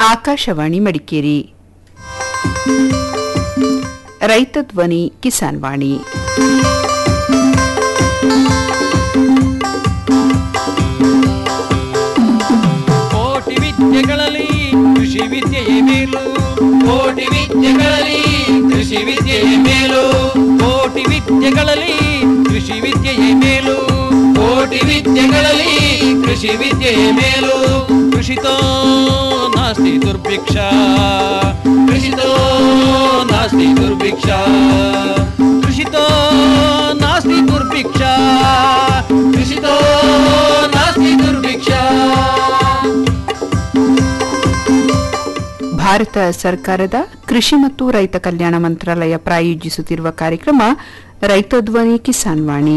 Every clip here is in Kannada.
ಆಕಾಶವಾಣಿ ಮಡಿಕೇರಿ ರೈತ ಧ್ವನಿ ಕಿಸಾನ್ ವಾಣಿ ಕೋಟಿ ವಿದ್ಯೆಗಳಲ್ಲಿ ಕೃಷಿ ವಿದ್ಯೆಯೇ ಮೇಲು ಕೋಟಿ ವಿದ್ಯೆಗಳಲ್ಲಿ ಕೃಷಿ ವಿದ್ಯೆಯೇ ಮೇಲು ಕೋಟಿ ವಿದ್ಯೆಗಳಲ್ಲಿ ಕೃಷಿ ವಿದ್ಯೆಯೇ ಮೇಲು ಕೋಟಿ ವಿದ್ಯೆಗಳಲ್ಲಿ ಕೃಷಿ ವಿದ್ಯೆಯೇ ಮೇಲು ಕೃಷಿತೋ ನಾಸ್ತಿ ದುರ್ಭಿಕ್ಷ ಕೃಷಿತೋ ನಾಸ್ತಿ ದುರ್ಭಿಕ್ಷ ಕೃಷಿತೋ ನಾಸ್ತಿ ದುರ್ಭಿಕ್ಷ ಕೃಷಿತೋ ನಾಸ್ತಿ ದುರ್ಭಿಕ್ಷ ಭಾರತ ಸರ್ಕಾರದ ಕೃಷಿ ಮತ್ತು ರೈತ ಕಲ್ಯಾಣ ಮಂತ್ರಾಲಯ ಪ್ರಾಯೋಜಿಸುತ್ತಿರುವ ಕಾರ್ಯಕ್ರಮ ರೈತ ಧ್ವನಿ ಕಿಸಾನ್ ವಾಣಿ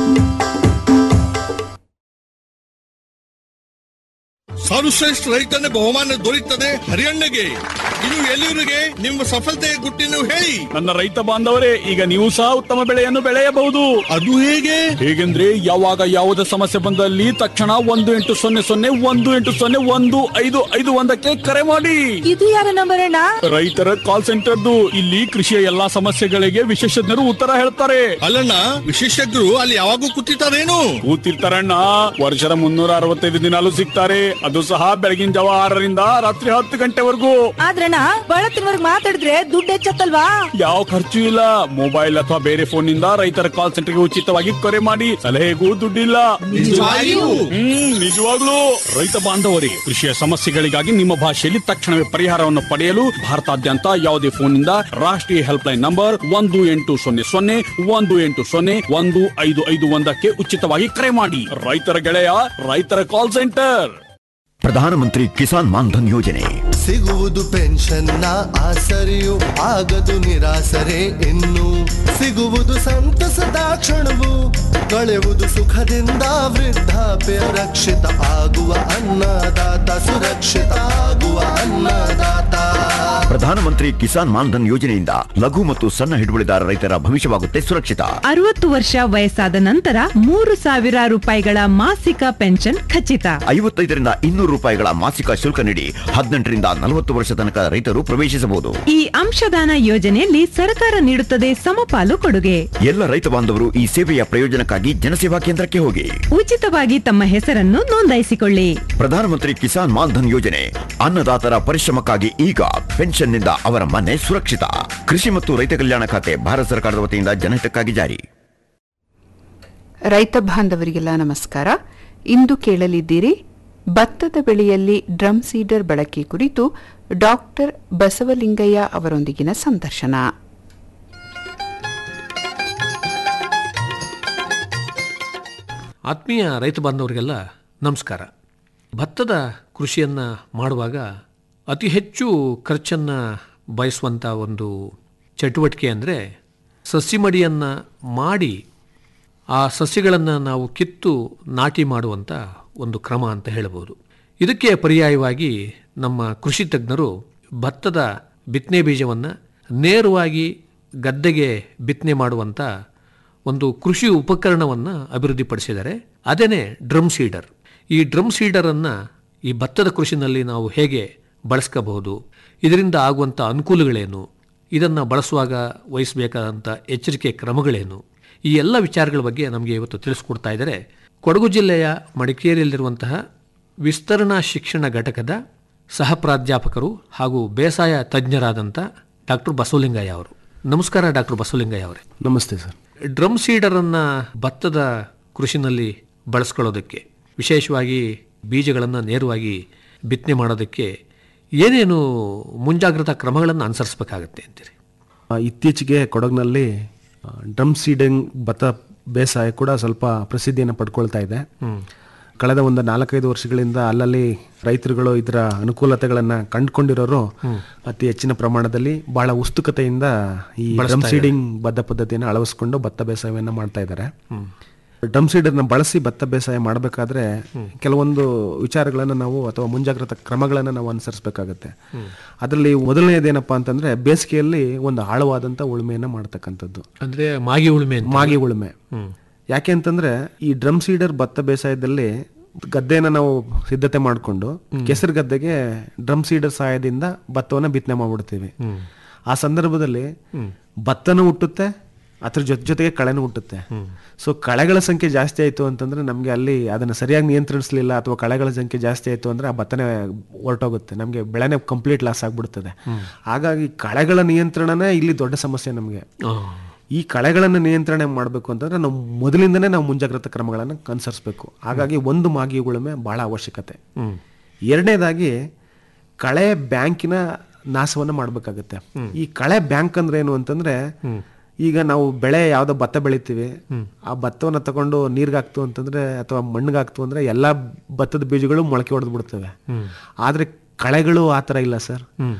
ಸರ್ವಶ್ರೇಷ್ಠ ರೈತನ ಬಹುಮಾನ ದೊರೆಯುತ್ತದೆ ಹರಿಯಣ್ಣಗೆ ಇದು ಎಲ್ಲಿವರಿಗೆ ನಿಮ್ಮ ಸಫಲತೆಯ ಗುಟ್ಟಿನ ಹೇಳಿ ನನ್ನ ರೈತ ಬಾಂಧವರೇ ಈಗ ನೀವು ಸಹ ಉತ್ತಮ ಬೆಳೆಯನ್ನು ಬೆಳೆಯಬಹುದು ಅದು ಹೇಗೆ ಹೇಗೆಂದ್ರೆ ಯಾವಾಗ ಯಾವುದೇ ಸಮಸ್ಯೆ ಬಂದಲ್ಲಿ ತಕ್ಷಣ ಒಂದು ಎಂಟು ಸೊನ್ನೆ ಸೊನ್ನೆ ಒಂದು ಎಂಟು ಸೊನ್ನೆ ಒಂದು ಐದು ಐದು ಒಂದಕ್ಕೆ ಕರೆ ಮಾಡಿ ಇದು ಯಾರ ನಂಬರ್ ಅಣ್ಣ ರೈತರ ಕಾಲ್ ಸೆಂಟರ್ದು ಇಲ್ಲಿ ಕೃಷಿಯ ಎಲ್ಲಾ ಸಮಸ್ಯೆಗಳಿಗೆ ವಿಶೇಷಜ್ಞರು ಉತ್ತರ ಹೇಳ್ತಾರೆ ಅಲ್ಲಣ್ಣ ವಿಶೇಷಜ್ಞರು ಅಲ್ಲಿ ಯಾವಾಗೂ ಕೂತಿರ್ತಾರೇನು ಕೂತಿರ್ತಾರಣ್ಣ ವರ್ಷದ ಮುನ್ನೂರ ಅರವತ್ತೈದು ದಿನಾಲು ಸಿಗ್ತಾರೆ ಅದು ಸಹ ಬೆಳಗಿನ ಜಾವ ಆರರಿಂದ ರಾತ್ರಿ ಹತ್ತು ಗಂಟೆವರೆಗೂ ಆದ್ರಣ್ಣ ಬಳತ್ತಿನವರ್ಗ್ ಮಾತಾಡಿದ್ರೆ ದುಡ್ಡು ಹೆಚ್ಚತ್ತಲ್ವಾ ಯಾವ ಖರ್ಚು ಇಲ್ಲ ಮೊಬೈಲ್ ಅಥವಾ ಬೇರೆ ಫೋನ್ ನಿಂದ ರೈತರ ಕಾಲ್ ಸೆಂಟರ್ಗೆ ಉಚಿತವಾಗಿ ಕರೆ ಮಾಡಿ ಸಲಹೆಗೂ ದುಡ್ಡಿಲ್ಲ ನಿಜವಾಗಿಯೂ? ಹ್ಮ್ ನಿಜವಾಗ್ಲೂ ರೈತ ಬಾಂಧವರೇ ಕೃಷಿಯ ಸಮಸ್ಯೆಗಳಿಗಾಗಿ ನಿಮ್ಮ ಭಾಷೆಯಲ್ಲಿ ತಕ್ಷಣವೇ ಪರಿಹಾರವನ್ನು ಪಡೆಯಲು ಭಾರತಾದ್ಯಂತ ಯಾವುದೇ ಫೋನ್ನಿಂದ ರಾಷ್ಟ್ರೀಯ ಹೆಲ್ಪ್ ಲೈನ್ ನಂಬರ್ ಒಂದು ಎಂಟು ಸೊನ್ನೆ ಸೊನ್ನೆ ಒಂದು ಎಂಟು ಸೊನ್ನೆ ಒಂದು ಐದು ಐದು ಒಂದಕ್ಕೆ ಉಚಿತವಾಗಿ ಕರೆ ಮಾಡಿ ರೈತರ ಗೆಳೆಯ ರೈತರ ಕಾಲ್ ಸೆಂಟರ್ ಪ್ರಧಾನಮಂತ್ರಿ ಕಿಸಾನ್ ಮಾನ್ಧನ್ ಯೋಜನೆ ಸಿಗುವುದು ಪೆನ್ಷನ್ನ ಆಸರೆಯು ಆಗದು ನಿರಾಸರೆ ಇನ್ನು ಸಿಗುವುದು ಸಂತಸದ ಕ್ಷಣವು ಕಳೆಯುವುದು ಸುಖದಿಂದ ವೃದ್ಧಾಪ್ಯ ರಕ್ಷಿತ ಆಗುವ ಅನ್ನದಾತ ಸುರಕ್ಷಿತ ಆಗುವ ಅನ್ನದಾತ ಪ್ರಧಾನಮಂತ್ರಿ ಕಿಸಾನ್ ಮಾನ್ಧನ್ ಯೋಜನೆಯಿಂದ ಲಘು ಮತ್ತು ಸಣ್ಣ ಹಿಡುವಳಿದಾರ ರೈತರ ಭವಿಷ್ಯವಾಗುತ್ತೆ ಸುರಕ್ಷಿತ ಅರವತ್ತು ವರ್ಷ ವಯಸ್ಸಾದ ನಂತರ ಮೂರು ಸಾವಿರ ರೂಪಾಯಿಗಳ ಮಾಸಿಕ ಪೆನ್ಷನ್ ಖಚಿತ ಐವತ್ತೈದರಿಂದ ಇನ್ನೂರು ರೂಪಾಯಿಗಳ ಮಾಸಿಕ ಶುಲ್ಕ ನೀಡಿ ಹದಿನೆಂಟರಿಂದ ನಲವತ್ತು ವರ್ಷ ತನಕ ರೈತರು ಪ್ರವೇಶಿಸಬಹುದು ಈ ಅಂಶದಾನ ಯೋಜನೆಯಲ್ಲಿ ಸರ್ಕಾರ ನೀಡುತ್ತದೆ ಸಮಪಾಲು ಕೊಡುಗೆ ಎಲ್ಲ ರೈತ ಬಾಂಧವರು ಈ ಸೇವೆಯ ಪ್ರಯೋಜನಕ್ಕಾಗಿ ಜನಸೇವಾ ಕೇಂದ್ರಕ್ಕೆ ಹೋಗಿ ಉಚಿತವಾಗಿ ತಮ್ಮ ಹೆಸರನ್ನು ನೋಂದಾಯಿಸಿಕೊಳ್ಳಿ ಪ್ರಧಾನಮಂತ್ರಿ ಕಿಸಾನ್ ಮಾನ್ಧನ್ ಯೋಜನೆ ಅನ್ನದಾತರ ಪರಿಶ್ರಮಕ್ಕಾಗಿ ಈಗ ಪೆನ್ಷನ್ನಿಂದ ಅವರ ಮನೆ ಸುರಕ್ಷಿತ ಕೃಷಿ ಮತ್ತು ರೈತ ಕಲ್ಯಾಣ ಖಾತೆ ಭಾರತ ಸರ್ಕಾರದ ವತಿಯಿಂದ ಜನಹಿತಕ್ಕಾಗಿ ಜಾರಿ ರೈತ ಬಾಂಧವರಿಗೆಲ್ಲ ನಮಸ್ಕಾರ ಇಂದು ಕೇಳಲಿದ್ದೀರಿ ಭತ್ತದ ಬೆಳೆಯಲ್ಲಿ ಡ್ರಮ್ ಸೀಡರ್ ಬಳಕೆ ಕುರಿತು ಡಾಕ್ಟರ್ ಬಸವಲಿಂಗಯ್ಯ ಅವರೊಂದಿಗಿನ ಸಂದರ್ಶನ ಆತ್ಮೀಯ ರೈತ ಬಾಂಧವರಿಗೆಲ್ಲ ನಮಸ್ಕಾರ ಭತ್ತದ ಕೃಷಿಯನ್ನು ಮಾಡುವಾಗ ಅತಿ ಹೆಚ್ಚು ಖರ್ಚನ್ನು ಬಯಸುವಂಥ ಒಂದು ಚಟುವಟಿಕೆ ಅಂದರೆ ಸಸಿ ಮಡಿಯನ್ನು ಮಾಡಿ ಆ ಸಸ್ಯಗಳನ್ನು ನಾವು ಕಿತ್ತು ನಾಟಿ ಮಾಡುವಂಥ ಒಂದು ಕ್ರಮ ಅಂತ ಹೇಳ್ಬೋದು ಇದಕ್ಕೆ ಪರ್ಯಾಯವಾಗಿ ನಮ್ಮ ಕೃಷಿ ತಜ್ಞರು ಭತ್ತದ ಬಿತ್ತನೆ ಬೀಜವನ್ನು ನೇರವಾಗಿ ಗದ್ದೆಗೆ ಬಿತ್ತನೆ ಮಾಡುವಂಥ ಒಂದು ಕೃಷಿ ಉಪಕರಣವನ್ನು ಅಭಿವೃದ್ಧಿಪಡಿಸಿದ್ದಾರೆ ಅದೇನೇ ಡ್ರಮ್ ಸೀಡರ್ ಈ ಡ್ರಮ್ ಸೀಡರನ್ನು ಈ ಭತ್ತದ ಕೃಷಿನಲ್ಲಿ ನಾವು ಹೇಗೆ ಬಳಸ್ಕೋಬಹುದು ಇದರಿಂದ ಆಗುವಂಥ ಅನುಕೂಲಗಳೇನು ಇದನ್ನು ಬಳಸುವಾಗ ವಹಿಸಬೇಕಾದಂಥ ಎಚ್ಚರಿಕೆ ಕ್ರಮಗಳೇನು ಈ ಎಲ್ಲ ವಿಚಾರಗಳ ಬಗ್ಗೆ ನಮಗೆ ಇವತ್ತು ತಿಳಿಸ್ಕೊಡ್ತಾ ಇದ್ದಾರೆ ಕೊಡಗು ಜಿಲ್ಲೆಯ ಮಡಿಕೇರಿಯಲ್ಲಿರುವಂತಹ ವಿಸ್ತರಣಾ ಶಿಕ್ಷಣ ಘಟಕದ ಸಹ ಪ್ರಾಧ್ಯಾಪಕರು ಹಾಗೂ ಬೇಸಾಯ ತಜ್ಞರಾದಂಥ ಡಾಕ್ಟರ್ ಬಸವಲಿಂಗಯ್ಯ ಅವರು ನಮಸ್ಕಾರ ಡಾಕ್ಟರ್ ಬಸವಲಿಂಗಯ್ಯ ಅವರೇ ನಮಸ್ತೆ ಸರ್ ಡ್ರಮ್ ಸೀಡರನ್ನು ಭತ್ತದ ಕೃಷಿನಲ್ಲಿ ಬಳಸ್ಕೊಳ್ಳೋದಕ್ಕೆ ವಿಶೇಷವಾಗಿ ಬೀಜಗಳನ್ನು ನೇರವಾಗಿ ಬಿತ್ತನೆ ಮಾಡೋದಕ್ಕೆ ಏನೇನು ಮುಂಜಾಗ್ರತಾ ಕ್ರಮಗಳನ್ನು ಅನುಸರಿಸಬೇಕಾಗತ್ತೆ ಅಂತೀರಿ ಆ, ಇತ್ತೀಚೆಗೆ ಕೊಡಗಿನಲ್ಲಿ ಆ, ಡ್ರಮ್ ಸೀಡಿಂಗ್ ಭತ್ತ ಬೇಸಾಯ ಕೂಡ ಸ್ವಲ್ಪ ಪ್ರಸಿದ್ಧಿಯನ್ನು ಪಡ್ಕೊಳ್ತಾ ಇದೆ ಕಳೆದ ಒಂದು ನಾಲ್ಕೈದು ವರ್ಷಗಳಿಂದ ಅಲ್ಲಲ್ಲಿ ರೈತರುಗಳು ಇದರ ಅನುಕೂಲತೆಗಳನ್ನು ಕಂಡುಕೊಂಡಿರೋರು ಅತಿ ಹೆಚ್ಚಿನ ಪ್ರಮಾಣದಲ್ಲಿ ಬಹಳ ಉತ್ಸುಕತೆಯಿಂದ ಈ ಡ್ರಮ್ ಸೀಡಿಂಗ್ ಬದ್ಧ ಪದ್ಧತಿಯನ್ನು ಅಳವಡಿಸಿಕೊಂಡು ಭತ್ತ ಬೇಸಾಯವನ್ನು ಮಾಡ್ತಾ ಇದ್ದಾರೆ ಡ್ರಮ್ ಸೀಡರ್ನ ಬಳಸಿ ಭತ್ತ ಬೇಸಾಯ ಮಾಡಬೇಕಾದ್ರೆ ಕೆಲವೊಂದು ವಿಚಾರಗಳನ್ನು ನಾವು ಅಥವಾ ಮುಂಜಾಗ್ರತಾ ಕ್ರಮಗಳನ್ನು ನಾವು ಅನುಸರಿಸಬೇಕಾಗತ್ತೆ ಅದರಲ್ಲಿ ಮೊದಲನೇದೇನಪ್ಪ ಅಂತಂದ್ರೆ ಬೇಸಿಗೆಯಲ್ಲಿ ಒಂದು ಆಳವಾದಂಥ ಉಳುಮೆಯನ್ನು ಮಾಡ್ತಕ್ಕಂಥದ್ದು ಅಂದರೆ ಮಾಗಿ ಉಳುಮೆ ಅಂತ ಮಾಗಿ ಉಳುಮೆ ಯಾಕೆ ಅಂತಂದ್ರೆ ಈ ಡ್ರಮ್ ಸೀಡರ್ ಭತ್ತ ಬೇಸಾಯದಲ್ಲಿ ಗದ್ದೆನ ನಾವು ಸಿದ್ಧತೆ ಮಾಡಿಕೊಂಡು ಕೆಸರು ಗದ್ದೆಗೆ ಡ್ರಮ್ ಸೀಡರ್ ಸಹಾಯದಿಂದ ಭತ್ತವನ್ನ ಬಿತ್ತನೆ ಮಾಡ್ಬಿಡ್ತೀವಿ ಆ ಸಂದರ್ಭದಲ್ಲಿ ಭತ್ತನೂ ಹುಟ್ಟುತ್ತೆ ಅದ್ರ ಜೊತೆ ಜೊತೆಗೆ ಕಳೆನೂ ಹುಟ್ಟುತ್ತೆ ಸೊ ಕಳೆಗಳ ಸಂಖ್ಯೆ ಜಾಸ್ತಿ ಆಯಿತು ಅಂತಂದ್ರೆ ನಮಗೆ ಅಲ್ಲಿ ಅದನ್ನು ಸರಿಯಾಗಿ ನಿಯಂತ್ರಿಸಲಿಲ್ಲ ಅಥವಾ ಕಳೆಗಳ ಸಂಖ್ಯೆ ಜಾಸ್ತಿ ಆಯಿತು ಅಂದ್ರೆ ಆ ಭತ್ತನೇ ಹೊರಟೋಗುತ್ತೆ ನಮಗೆ ಬೆಳೆನೇ ಕಂಪ್ಲೀಟ್ ಲಾಸ್ ಆಗ್ಬಿಡ್ತದೆ ಹಾಗಾಗಿ ಕಳೆಗಳ ನಿಯಂತ್ರಣನೇ ಇಲ್ಲಿ ದೊಡ್ಡ ಸಮಸ್ಯೆ ನಮಗೆ ಈ ಕಳೆಗಳನ್ನು ನಿಯಂತ್ರಣ ಮಾಡಬೇಕು ಅಂತಂದ್ರೆ ನಾವು ಮೊದಲಿಂದನೇ ನಾವು ಮುಂಜಾಗ್ರತಾ ಕ್ರಮಗಳನ್ನು ಅನುಸರಿಸಬೇಕು ಹಾಗಾಗಿ ಒಂದು ಮಾಗಿ ಉಳುಮೆ ಬಹಳ ಅವಶ್ಯಕತೆ ಎರಡನೇದಾಗಿ ಕಳೆ ಬ್ಯಾಂಕಿನ ನಾಶವನ್ನ ಮಾಡಬೇಕಾಗತ್ತೆ ಈ ಕಳೆ ಬ್ಯಾಂಕ್ ಅಂದ್ರೆ ಏನು ಅಂತಂದ್ರೆ ಈಗ ನಾವು ಬೆಳೆ ಯಾವ್ದೋ ಭತ್ತ ಬೆಳಿತೀವಿ ಆ ಭತ್ತವನ್ನ ತಗೊಂಡು ನೀರ್ಗೆ ಹಾಕ್ತು ಅಂತಂದ್ರೆ ಅಥವಾ ಮಣ್ಣಿಗೆ ಹಾಕ್ತು ಅಂದ್ರೆ ಎಲ್ಲಾ ಭತ್ತದ ಬೀಜಗಳು ಮೊಳಕೆ ಹೊಡೆದು ಬಿಡ್ತವೆ ಆದ್ರೆ ಕಳೆಗಳು ಆ ಥರ ಇಲ್ಲ ಸರ್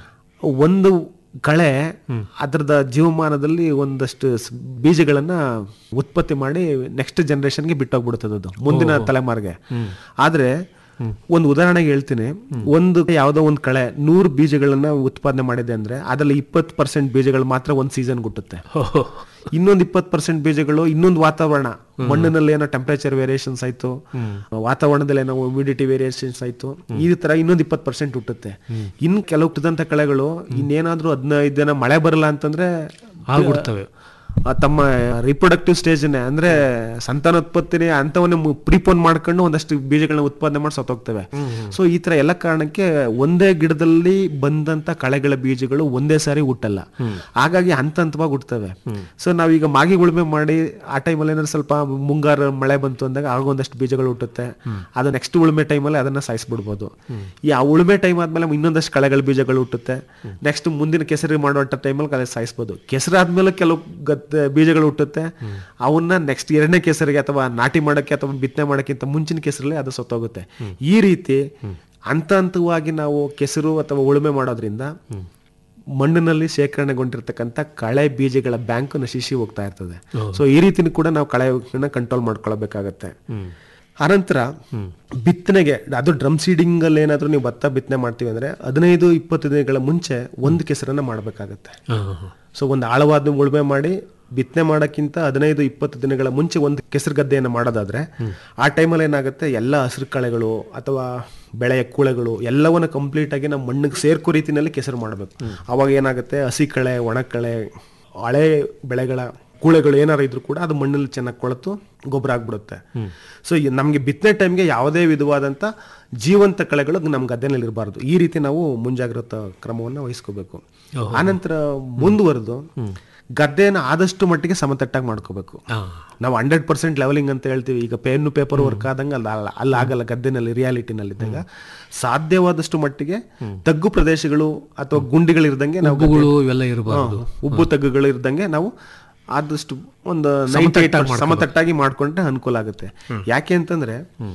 ಒಂದು ಕಳೆ ಅದರದ ಜೀವಮಾನದಲ್ಲಿ ಒಂದಷ್ಟು ಸ್- ಬೀಜಗಳನ್ನ ಉತ್ಪತ್ತಿ ಮಾಡಿ ನೆಕ್ಸ್ಟ್ ಜನರೇಷನ್ಗೆ ಬಿಟ್ಟೋಗ್ಬಿಡ್ತದೆ ಅದು ಮುಂದಿನ ತಲೆಮಾರಿಗೆ ಆದ್ರೆ ಒಂದು ಉದಾಹರಣೆಗೆ ಹೇಳ್ತೀನಿ ಒಂದು ಯಾವ್ದೋ ಒಂದು ಕಳೆ ನೂರು ಬೀಜಗಳನ್ನ ಉತ್ಪಾದನೆ ಮಾಡಿದೆ ಅಂದ್ರೆ ಅದರಲ್ಲಿ ಇಪ್ಪತ್ತು ಪರ್ಸೆಂಟ್ ಬೀಜಗಳು ಮಾತ್ರ ಒಂದು ಸೀಸನ್ ಹುಟ್ಟುತ್ತೆ ಇನ್ನೊಂದು ಇಪ್ಪತ್ತು ಪರ್ಸೆಂಟ್ ಬೀಜಗಳು ಇನ್ನೊಂದು ವಾತಾವರಣ ಮಣ್ಣಿನಲ್ಲಿ ಏನೋ ಟೆಂಪರೇಚರ್ ವೇರಿಯೇಷನ್ಸ್ ಆಯ್ತು ವಾತಾವರಣದಲ್ಲಿ ಏನೋ ಹ್ಯೂಮಿಡಿಟಿ ವೇರಿಯೇಷನ್ಸ್ ಆಯ್ತು ಈ ತರ ಇನ್ನೊಂದು ಇಪ್ಪತ್ತು ಪರ್ಸೆಂಟ್ ಹುಟ್ಟುತ್ತೆ ಇನ್ನು ಕೆಲವು ಹುಟ್ಟಿದಂತ ಕಳೆಗಳು ಇನ್ನೇನಾದ್ರೂ ಹದಿನೈದು ದಿನ ಮಳೆ ಬರಲ್ಲ ಅಂತಂದ್ರೆ ಆಗ್ಬಿಡ್ತವೆ. ಆ ತಮ್ಮ ರಿಪ್ರೊಡಕ್ಟಿವ್ ಸ್ಟೇಜ್ನೇ ಅಂದ್ರೆ ಸಂತಾನೋತ್ಪತ್ತಿನೇ ಅಂತವನ್ನೇ ಪ್ರೀಪೋನ್ ಮಾಡ್ಕೊಂಡು ಒಂದಷ್ಟು ಬೀಜಗಳನ್ನ ಉತ್ಪಾದನೆ ಮಾಡಿ ಸತ್ತೋಗ್ತವೆ ಸೊ ಈ ತರ ಎಲ್ಲ ಕಾರಣಕ್ಕೆ ಒಂದೇ ಗಿಡದಲ್ಲಿ ಬಂದಂತ ಕಳೆಗಳ ಬೀಜಗಳು ಒಂದೇ ಸಾರಿ ಹುಟ್ಟಲ್ಲ ಹಾಗಾಗಿ ಹಂತ ಹಂತವಾಗಿ ಹುಟ್ಟುತ್ತವೆ ಸೊ ನಾವೀಗ ಮಾಗಿ ಉಳುಮೆ ಮಾಡಿ ಆ ಟೈಮಲ್ಲಿ ಏನಾದ್ರು ಸ್ವಲ್ಪ ಮುಂಗಾರು ಮಳೆ ಬಂತು ಅಂದಾಗ ಆಗ ಒಂದಷ್ಟು ಬೀಜಗಳು ಹುಟ್ಟುತ್ತೆ ಅದು ನೆಕ್ಸ್ಟ್ ಉಳುಮೆ ಟೈಮಲ್ಲಿ ಅದನ್ನ ಸಾಯಿಸ್ಬಿಡ್ಬೋದು ಈ ಆ ಉಳುಮೆ ಟೈಮ್ ಆದ್ಮೇಲೆ ಇನ್ನೊಂದಷ್ಟು ಕಳೆಗಳ ಬೀಜಗಳು ಹುಟ್ಟುತ್ತೆ ನೆಕ್ಸ್ಟ್ ಮುಂದಿನ ಕೆಸರು ಮಾಡುವಂತ ಟೈಮಲ್ಲಿ ಕಲೆ ಸಾಯಿಸ್ಬೋದು ಕೆಸರಾದ್ಮೇಲೆ ಕೆಲವು ಗದ್ದೆ ಬೀಜಗಳು ಹುಟ್ಟುತ್ತೆ ಅವನ್ನ ನೆಕ್ಸ್ಟ್ ಎರಡನೇ ಕೆಸರಿಗೆ ಅಥವಾ ನಾಟಿ ಮಾಡಕ್ಕೆ ಅಥವಾ ಬಿತ್ತನೆ ಮಾಡೋಕ್ಕಿಂತ ಮುಂಚಿನ ಕೆಸರಲ್ಲಿ ಅದು ಸತ್ತೋಗುತ್ತೆ ಈ ರೀತಿ ಹಂತ ಹಂತವಾಗಿ ನಾವು ಕೆಸರು ಅಥವಾ ಉಳುಮೆ ಮಾಡೋದ್ರಿಂದ ಮಣ್ಣಿನಲ್ಲಿ ಶೇಖರಣೆಗೊಂಡಿರ್ತಕ್ಕಂಥ ಕಳೆ ಬೀಜಗಳ ಬ್ಯಾಂಕ್ ನಶಿಸಿ ಹೋಗ್ತಾ ಇರ್ತದೆ ಸೊ ಈ ರೀತಿನೂ ಕೂಡ ನಾವು ಕಳೆನ ಕಂಟ್ರೋಲ್ ಮಾಡ್ಕೊಳ್ಬೇಕಾಗತ್ತೆ ಅನಂತರ ಬಿತ್ತನೆಗೆ ಅದು ಡ್ರಮ್ ಸೀಡಿಂಗ್ ಅಲ್ಲಿ ಏನಾದ್ರೂ ನೀವು ಭತ್ತ ಬಿತ್ತನೆ ಮಾಡ್ತೀವಿ ಅಂದ್ರೆ ಹದಿನೈದು ಇಪ್ಪತ್ತು ದಿನಗಳ ಮುಂಚೆ ಒಂದು ಕೆಸರನ್ನ ಮಾಡಬೇಕಾಗತ್ತೆ ಸೊ ಒಂದು ಆಳವಾದ ಉಳುಮೆ ಮಾಡಿ ಬಿತ್ತನೆ ಮಾಡೋಕ್ಕಿಂತ ಹದಿನೈದು ಇಪ್ಪತ್ತು ದಿನಗಳ ಮುಂಚೆ ಒಂದು ಕೆಸರು ಗದ್ದೆಯನ್ನು ಮಾಡೋದಾದ್ರೆ ಆ ಟೈಮಲ್ಲಿ ಏನಾಗುತ್ತೆ ಎಲ್ಲ ಹಸಿರು ಕಳೆಗಳು ಅಥವಾ ಬೆಳೆಯ ಕೂಳೆಗಳು ಎಲ್ಲವನ್ನ ಕಂಪ್ಲೀಟ್ ಆಗಿ ನಾವು ಮಣ್ಣಿಗೆ ಸೇರ್ಕೋ ರೀತಿನಲ್ಲಿ ಕೆಸರು ಮಾಡಬೇಕು ಅವಾಗ ಏನಾಗುತ್ತೆ ಹಸಿ ಕಳೆ ಒಣ ಕಳೆ ಹಳೆ ಬೆಳೆಗಳ ಕೂಳೆಗಳು ಏನಾರು ಇದ್ರು ಕೂಡ ಅದು ಮಣ್ಣಲ್ಲಿ ಚೆನ್ನಾಗಿ ಕೊಳೆತು ಗೊಬ್ಬರ ಆಗ್ಬಿಡುತ್ತೆ ಸೊ ನಮಗೆ ಬಿತ್ತನೆ ಟೈಮ್ಗೆ ಯಾವುದೇ ವಿಧವಾದಂಥ ಜೀವಂತ ಕಳೆಗಳು ನಮ್ಮ ಗದ್ದೆನಲ್ಲಿ ಇರಬಾರ್ದು ಈ ರೀತಿ ನಾವು ಮುಂಜಾಗ್ರತಾ ಕ್ರಮವನ್ನು ವಹಿಸ್ಕೋಬೇಕು ಆನಂತರ ಮುಂದುವರೆದು ಗದ್ದೆನ ಆದಷ್ಟು ಮಟ್ಟಿಗೆ ಸಮತಟ್ಟಾಗಿ ಮಾಡ್ಕೋಬೇಕು ನಾವು ಹಂಡ್ರೆಡ್ ಪರ್ಸೆಂಟ್ ಲೆವೆಲಿಂಗ್ ಅಂತ ಹೇಳ್ತೀವಿ ಈಗ ಪೆನ್ನು ಪೇಪರ್ ವರ್ಕ್ ಆದಂಗೆ ಅಲ್ಲ ಅಲ್ಲ ಅಲ್ಲಿ ಆಗಲ್ಲ ಗದ್ದೆನಲ್ಲಿ ರಿಯಾಲಿಟಿನಲ್ಲಿ ಇದ್ದಾಗ ಸಾಧ್ಯವಾದಷ್ಟು ಮಟ್ಟಿಗೆ ತಗ್ಗು ಪ್ರದೇಶಗಳು ಅಥವಾ ಗುಂಡಿಗಳಿರ್ದಂಗೆ ನಾವು ಗದ್ದೆ- ಉಬ್ಬುಗಳು ಇವೆಲ್ಲ ಇರಬಾರ್ದು ಹಾ, ಉಬ್ಬು ತಗ್ಗುಗಳು ಇರ್ದಂಗೆ ನಾವು ಆದಷ್ಟು ಒಂದು 98% ಸಮತಟ್ಟಾಗಿ ಮಾಡ್ಕೊಂಡ್ರೆ ಅನುಕೂಲ ಆಗುತ್ತೆ ಯಾಕೆ ಅಂತಂದ್ರೆ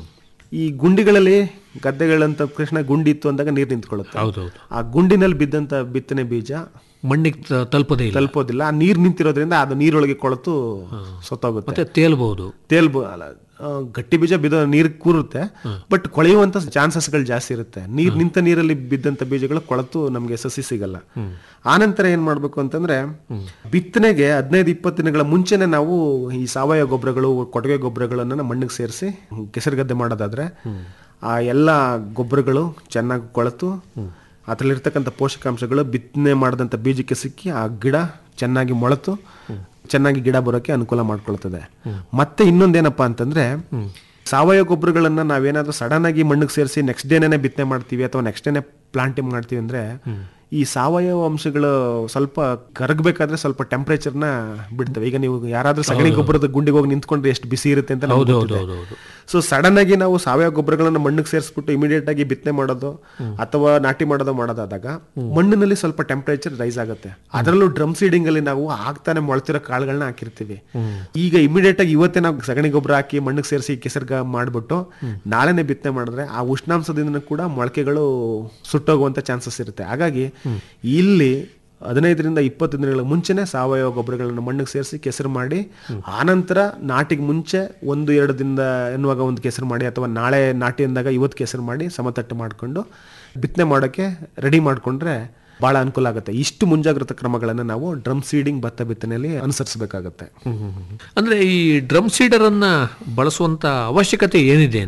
ಈ ಗುಂಡಿಗಳಲ್ಲಿ ಗದ್ದೆಗಳಂತ ತಕ್ಷಣ ಗುಂಡಿ ಇತ್ತು ಅಂದಾಗ ನೀರು ನಿಂತ್ಕೊಳ್ಳುತ್ತೆ ಹೌದೌದು. ಆ ಗುಂಡಿನಲ್ಲಿ ಬಿದ್ದಂತ ಬಿತ್ತನೆ ಬೀಜ ಮಣ್ಣಿಗೆ ತ- ತಲುಪದೇ ಇಲ್ಲ ತಲುಪೋದಿಲ್ಲ ಆ ನೀರು ನಿಂತಿರೋದ್ರಿಂದ ಅದು ನೀರೊಳಗೆ ಕೊಳತು ಸತ್ತೋಗುತ್ತೆ ಮತ್ತೆ ತೇಲ್ಬಹುದು ತೇಲ್ಬೋ ಅಲ್ಲ ಆ, ಗಟ್ಟಿ ಬೀಜ ಬಿದ್ದ ನೀರು ಕೂರುತ್ತೆ ಬಟ್ ಕೊಳೆಯುವಂತ ಚಾನ್ಸಸ್ಗಳು ಜಾಸ್ತಿ ಇರುತ್ತೆ ನೀರ್ ನಿಂತ ನೀರಲ್ಲಿ ಬಿದ್ದಂತ ಬೀಜಗಳು ಕೊಳತು ನಮಗೆ ಸಸಿ ಸಿಗಲ್ಲ ಆನಂತರ ಏನ್ ಮಾಡ್ಬೇಕು ಅಂತಂದ್ರೆ ಬಿತ್ತನೆಗೆ ಹದಿನೈದು ಇಪ್ಪತ್ತು ದಿನಗಳ ಮುಂಚೆನೆ ನಾವು ಈ ಸಾವಯವ ಗೊಬ್ಬರಗಳು ಕೊಟ್ಟಿಗೆ ಗೊಬ್ಬರಗಳನ್ನ ಮಣ್ಣಿಗೆ ಸೇರಿಸಿ ಕೆಸರು ಗದ್ದೆ ಮಾಡೋದಾದ್ರೆ ಆ ಎಲ್ಲ ಗೊಬ್ಬರಗಳು ಚೆನ್ನಾಗಿ ಕೊಳೆತು ಅದರಲ್ಲಿರ್ತಕ್ಕಂಥ ಪೋಷಕಾಂಶಗಳು ಬಿತ್ತನೆ ಮಾಡಿದಂಥ ಬೀಜಕ್ಕೆ ಸಿಕ್ಕಿ ಆ ಗಿಡ ಚೆನ್ನಾಗಿ ಮೊಳೆತು ಚೆನ್ನಾಗಿ ಗಿಡ ಬರೋಕೆ ಅನುಕೂಲ ಮಾಡ್ಕೊಳ್ತದೆ ಮತ್ತೆ ಇನ್ನೊಂದೇನಪ್ಪಾ ಅಂತಂದ್ರೆ ಸಾವಯವ ಗೊಬ್ಬರಗಳನ್ನ ನಾವೇನಾದ್ರೂ ಸಡನ್ ಆಗಿ ಮಣ್ಣಿಗೆ ಸೇರಿಸಿ ನೆಕ್ಸ್ಟ್ ಡೇನೇ ಬಿತ್ತನೆ ಮಾಡ್ತೀವಿ ಅಥವಾ ನೆಕ್ಸ್ಟ್ ಡೇನೆ ಪ್ಲಾಂಟಿಂಗ್ ಮಾಡ್ತೀವಿ ಅಂದ್ರೆ ಈ ಸಾವಯವ ಅಂಶಗಳು ಸ್ವಲ್ಪ ಕರಗಬೇಕಾದ್ರೆ ಸ್ವಲ್ಪ ಟೆಂಪರೇಚರ್ನ ಬಿಡ್ತವೆ ಈಗ ನೀವು ಯಾರಾದ್ರೂ ಸಗಣಿ ಗೊಬ್ಬರದ ಗುಂಡಿಗೆ ಹೋಗಿ ನಿಂತ್ಕೊಂಡ್ರೆ ಎಷ್ಟು ಬಿಸಿ ಇರುತ್ತೆ ಅಂತ ಹೌದು ಹೌದು ಹೌದು ಹೌದು ಸೊ ಸಡನ್ ಆಗಿ ನಾವು ಸಾವಯವ ಗೊಬ್ಬರಗಳನ್ನ ಮಣ್ಣಿಗೆ ಸೇರಿಸ್ಬಿಟ್ಟು ಇಮಿಡಿಯೇಟ್ ಆಗಿ ಬಿತ್ತನೆ ಮಾಡೋದು ಅಥವಾ ನಾಟಿ ಮಾಡೋದು ಮಾಡೋದಾದಾಗ ಮಣ್ಣಿನಲ್ಲಿ ಸ್ವಲ್ಪ ಟೆಂಪರೇಚರ್ ರೈಸ್ ಆಗುತ್ತೆ ಅದರಲ್ಲೂ ಡ್ರಮ್ ಸೀಡಿಂಗ್ ಅಲ್ಲಿ ನಾವು ಆಗ್ತಾನೆ ಮೊಳತಿರೋ ಕಾಳುಗಳನ್ನ ಹಾಕಿರ್ತೀವಿ ಈಗ ಇಮಿಡಿಯೇಟ್ ಆಗಿ ಇವತ್ತೇ ನಾವು ಸಗಣಿ ಗೊಬ್ಬರ ಹಾಕಿ ಮಣ್ಣಿಗೆ ಸೇರಿಸಿ ಕೆಸರ್ಗ ಮಾಡ್ಬಿಟ್ಟು ನಾಳೆನೆ ಬಿತ್ತನೆ ಮಾಡಿದ್ರೆ ಆ ಉಷ್ಣಾಂಶದಿಂದ ಕೂಡ ಮೊಳಕೆಗಳು ಸುಟ್ಟೋಗುವಂತ ಚಾನ್ಸಸ್ ಇರುತ್ತೆ ಹಾಗಾಗಿ ಇಲ್ಲಿ ಹದಿನೈದರಿಂದ ಇಪ್ಪತ್ತು ದಿನಗಳ ಮುಂಚೆನೆ ಸಾವಯವ ಗೊಬ್ಬರಗಳನ್ನು ಮಣ್ಣಿಗೆ ಸೇರಿಸಿ ಕೆಸರು ಮಾಡಿ ಆನಂತರ ನಾಟಿಗೆ ಮುಂಚೆ ಒಂದು ಎರಡು ದಿನದ ಎನ್ನುವಾಗ ಒಂದು ಕೆಸರು ಮಾಡಿ ಅಥವಾ ನಾಳೆ ನಾಟಿ ಅಂದಾಗ ಇವತ್ತು ಕೆಸರು ಮಾಡಿ ಸಮತಟ್ಟು ಮಾಡಿಕೊಂಡು ಬಿತ್ತನೆ ಮಾಡೋಕ್ಕೆ ರೆಡಿ ಮಾಡಿಕೊಂಡ್ರೆ ಬಹಳ ಅನುಕೂಲ ಆಗುತ್ತೆ ಇಷ್ಟು ಮುಂಜಾಗ್ರತಾ ಕ್ರಮಗಳನ್ನು ನಾವು ಡ್ರಮ್ ಸೀಡಿಂಗ್ ಭತ್ತ ಬಿತ್ತನೆಯಲ್ಲಿ ಅನುಸರಿಸಬೇಕಾಗತ್ತೆ ಅಂದ್ರೆ ಈ ಡ್ರಮ್ ಸೀಡರ್ ಅನ್ನ ಬಳಸುವಂತ ಅವಶ್ಯಕತೆ ಏನಿದೆ ಅಂತೀರ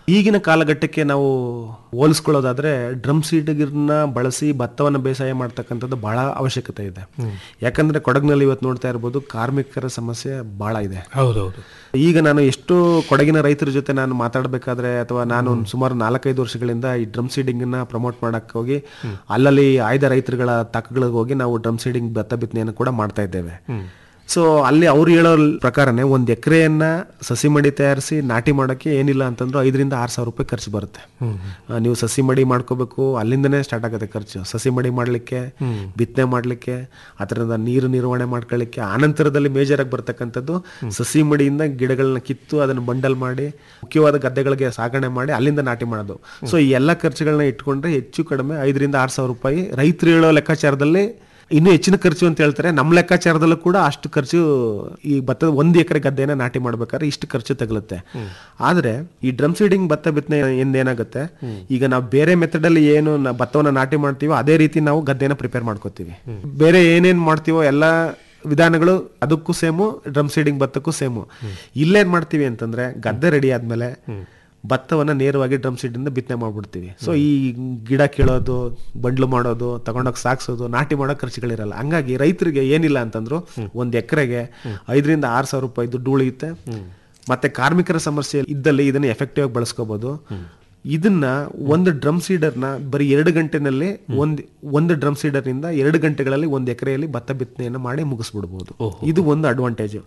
ಈಗಿನ ಕಾಲಘಟ್ಟಕ್ಕೆ ನಾವು ಹೋಲಿಸ್ಕೊಳ್ಳೋದಾದ್ರೆ ಡ್ರಮ್ ಸೀಡ್ಗಿರ್ನ ಬಳಸಿ ಭತ್ತವನ್ನು ಬೇಸಾಯ ಮಾಡ್ತಕ್ಕಂಥದ್ದು ಬಹಳ ಅವಶ್ಯಕತೆ ಇದೆ ಯಾಕಂದ್ರೆ ಕೊಡಗಿನಲ್ಲಿ ಇವತ್ತು ನೋಡ್ತಾ ಇರ್ಬೋದು ಕಾರ್ಮಿಕರ ಸಮಸ್ಯೆ ಬಹಳ ಇದೆ ಹೌದೌದು ಈಗ ನಾನು ಎಷ್ಟು ಕೊಡಗಿನ ರೈತರ ಜೊತೆ ನಾನು ಮಾತಾಡಬೇಕಾದ್ರೆ ಅಥವಾ ನಾನು ಒಂದ್ ಸುಮಾರು ನಾಲ್ಕೈದು ವರ್ಷಗಳಿಂದ ಈ ಡ್ರಮ್ ಸೀಡಿಂಗ್ ನ ಪ್ರಮೋಟ್ ಮಾಡಕ್ ಹೋಗಿ ಅಲ್ಲಲ್ಲಿ ಆಯ್ದ ರೈತರುಗಳ ತಕ್ಕಗಳಿಗೆ ಹೋಗಿ ನಾವು ಡ್ರಮ್ ಸೀಡಿಂಗ್ ಭತ್ತ ಬಿತ್ತನೆಯನ್ನು ಕೂಡ ಮಾಡ್ತಾ ಇದ್ದೇವೆ ಸೊ ಅಲ್ಲಿ ಅವ್ರು ಹೇಳೋ ಪ್ರಕಾರನೇ ಒಂದು ಎಕರೆಯನ್ನ ಸಸಿ ಮಡಿ ತಯಾರಿಸಿ ನಾಟಿ ಮಾಡೋಕ್ಕೆ ಏನಿಲ್ಲ ಅಂತಂದ್ರೆ ಐದರಿಂದ ಆರು ಸಾವಿರ ರೂಪಾಯಿ ಖರ್ಚು ಬರುತ್ತೆ ಆ, ನೀವು ಸಸಿ ಮಡಿ ಮಾಡ್ಕೋಬೇಕು ಅಲ್ಲಿಂದನೇ ಸ್ಟಾರ್ಟ್ ಆಗುತ್ತೆ ಖರ್ಚು ಸಸಿ ಮಡಿ ಮಾಡಲಿಕ್ಕೆ ಬಿತ್ತನೆ ಮಾಡಲಿಕ್ಕೆ ಅದರಿಂದ ನೀರು ನಿರ್ವಹಣೆ ಮಾಡ್ಕೊಳ್ಳಿಕ್ಕೆ ಆನಂತರದಲ್ಲಿ ಮೇಜರ್ ಆಗಿ ಬರ್ತಕ್ಕಂಥದ್ದು ಸಸಿ ಮಡಿಯಿಂದ ಗಿಡಗಳನ್ನ ಕಿತ್ತು ಅದನ್ನು ಬಂಡಲ್ ಮಾಡಿ ಮುಖ್ಯವಾದ ಗದ್ದೆಗಳಿಗೆ ಸಾಗಣೆ ಮಾಡಿ ಅಲ್ಲಿಂದ ನಾಟಿ ಮಾಡೋದು ಸೊ ಈ ಎಲ್ಲ ಖರ್ಚುಗಳನ್ನ ಇಟ್ಕೊಂಡ್ರೆ ಹೆಚ್ಚು ಕಡಿಮೆ ಐದರಿಂದ ಆರು ಸಾವಿರ ರೂಪಾಯಿ ರೈತರು ಹೇಳೋ ಲೆಕ್ಕಾಚಾರದಲ್ಲಿ ಇನ್ನೂ ಹೆಚ್ಚಿನ ಖರ್ಚು ಅಂತ ಹೇಳ್ತಾರೆ ನಮ್ಮ ಲೆಕ್ಕಾಚಾರದಲ್ಲೂ ಕೂಡ ಅಷ್ಟು ಖರ್ಚು ಈ ಭತ್ತದ ಒಂದು ಎಕರೆ ಗದ್ದೆನ ನಾಟಿ ಮಾಡ್ಬೇಕಾದ್ರೆ ಇಷ್ಟು ಖರ್ಚು ತಗಲುತ್ತೆ ಆದ್ರೆ ಈ ಡ್ರಮ್ ಸೀಡಿಂಗ್ ಭತ್ತ ಬಿತ್ತನೆ ಏನಾಗುತ್ತೆ ಈಗ ನಾವು ಬೇರೆ ಮೆಥಡ್ ಅಲ್ಲಿ ಏನು ನ- ಭತ್ತವನ್ನ ನಾಟಿ ಮಾಡ್ತೀವೋ ಅದೇ ರೀತಿ ನಾವು ಗದ್ದೆನ ಪ್ರಿಪೇರ್ ಮಾಡ್ಕೋತೀವಿ ಬೇರೆ ಏನೇನ್ ಮಾಡ್ತೀವೋ ಎಲ್ಲ ವಿಧಾನಗಳು ಅದಕ್ಕೂ ಸೇಮು ಡ್ರಮ್ ಸೀಡಿಂಗ್ ಭತ್ತಕ್ಕೂ ಸೇಮು ಇಲ್ಲೇನ್ ಮಾಡ್ತೀವಿ ಅಂತಂದ್ರೆ ಗದ್ದೆ ರೆಡಿ ಆದ್ಮೇಲೆ ಭತ್ತವನ್ನ ನೇರವಾಗಿ ಡ್ರಮ್ ಸೀಡಿಂದ ಬಿತ್ತನೆ ಮಾಡ್ಬಿಡ್ತೀವಿ ಸೊ ಈ ಗಿಡ ಕೀಳೋದು ಬಂಡ್ಲು ಮಾಡೋದು ತಗೊಂಡೋಗಿ ಸಾಕ್ಸೋದು ನಾಟಿ ಮಾಡೋ ಖರ್ಚುಗಳಿರಲ್ಲ ಹಂಗಾಗಿ ರೈತರಿಗೆ ಏನಿಲ್ಲ ಅಂತಂದ್ರು ಒಂದ್ ಎಕರೆಗೆ ಐದರಿಂದ ಆರು ಸಾವಿರ ರೂಪಾಯಿ ದುಡ್ಡು ಉಳಿಯುತ್ತೆ ಮತ್ತೆ ಕಾರ್ಮಿಕರ ಸಮಸ್ಯೆ ಇದ್ದಲ್ಲಿ ಇದನ್ನ ಎಫೆಕ್ಟಿವ್ ಆಗಿ ಬಳಸ್ಕೋಬಹುದು ಇದನ್ನ ಒಂದು ಡ್ರಮ್ ಸೀಡರ್ನ ಬರೀ ಎರಡು ಗಂಟೆನಲ್ಲಿ ಒಂದ್ ಒಂದು ಡ್ರಮ್ ಸೀಡರ್ ನಿಂದ ಎರಡು ಗಂಟೆಗಳಲ್ಲಿ ಒಂದು ಎಕರೆಯಲ್ಲಿ ಭತ್ತ ಬಿತ್ತನೆಯನ್ನು ಮಾಡಿ ಮುಗಿಸ್ಬಿಡ್ಬೋದು ಇದು ಒಂದು ಅಡ್ವಾಂಟೇಜ್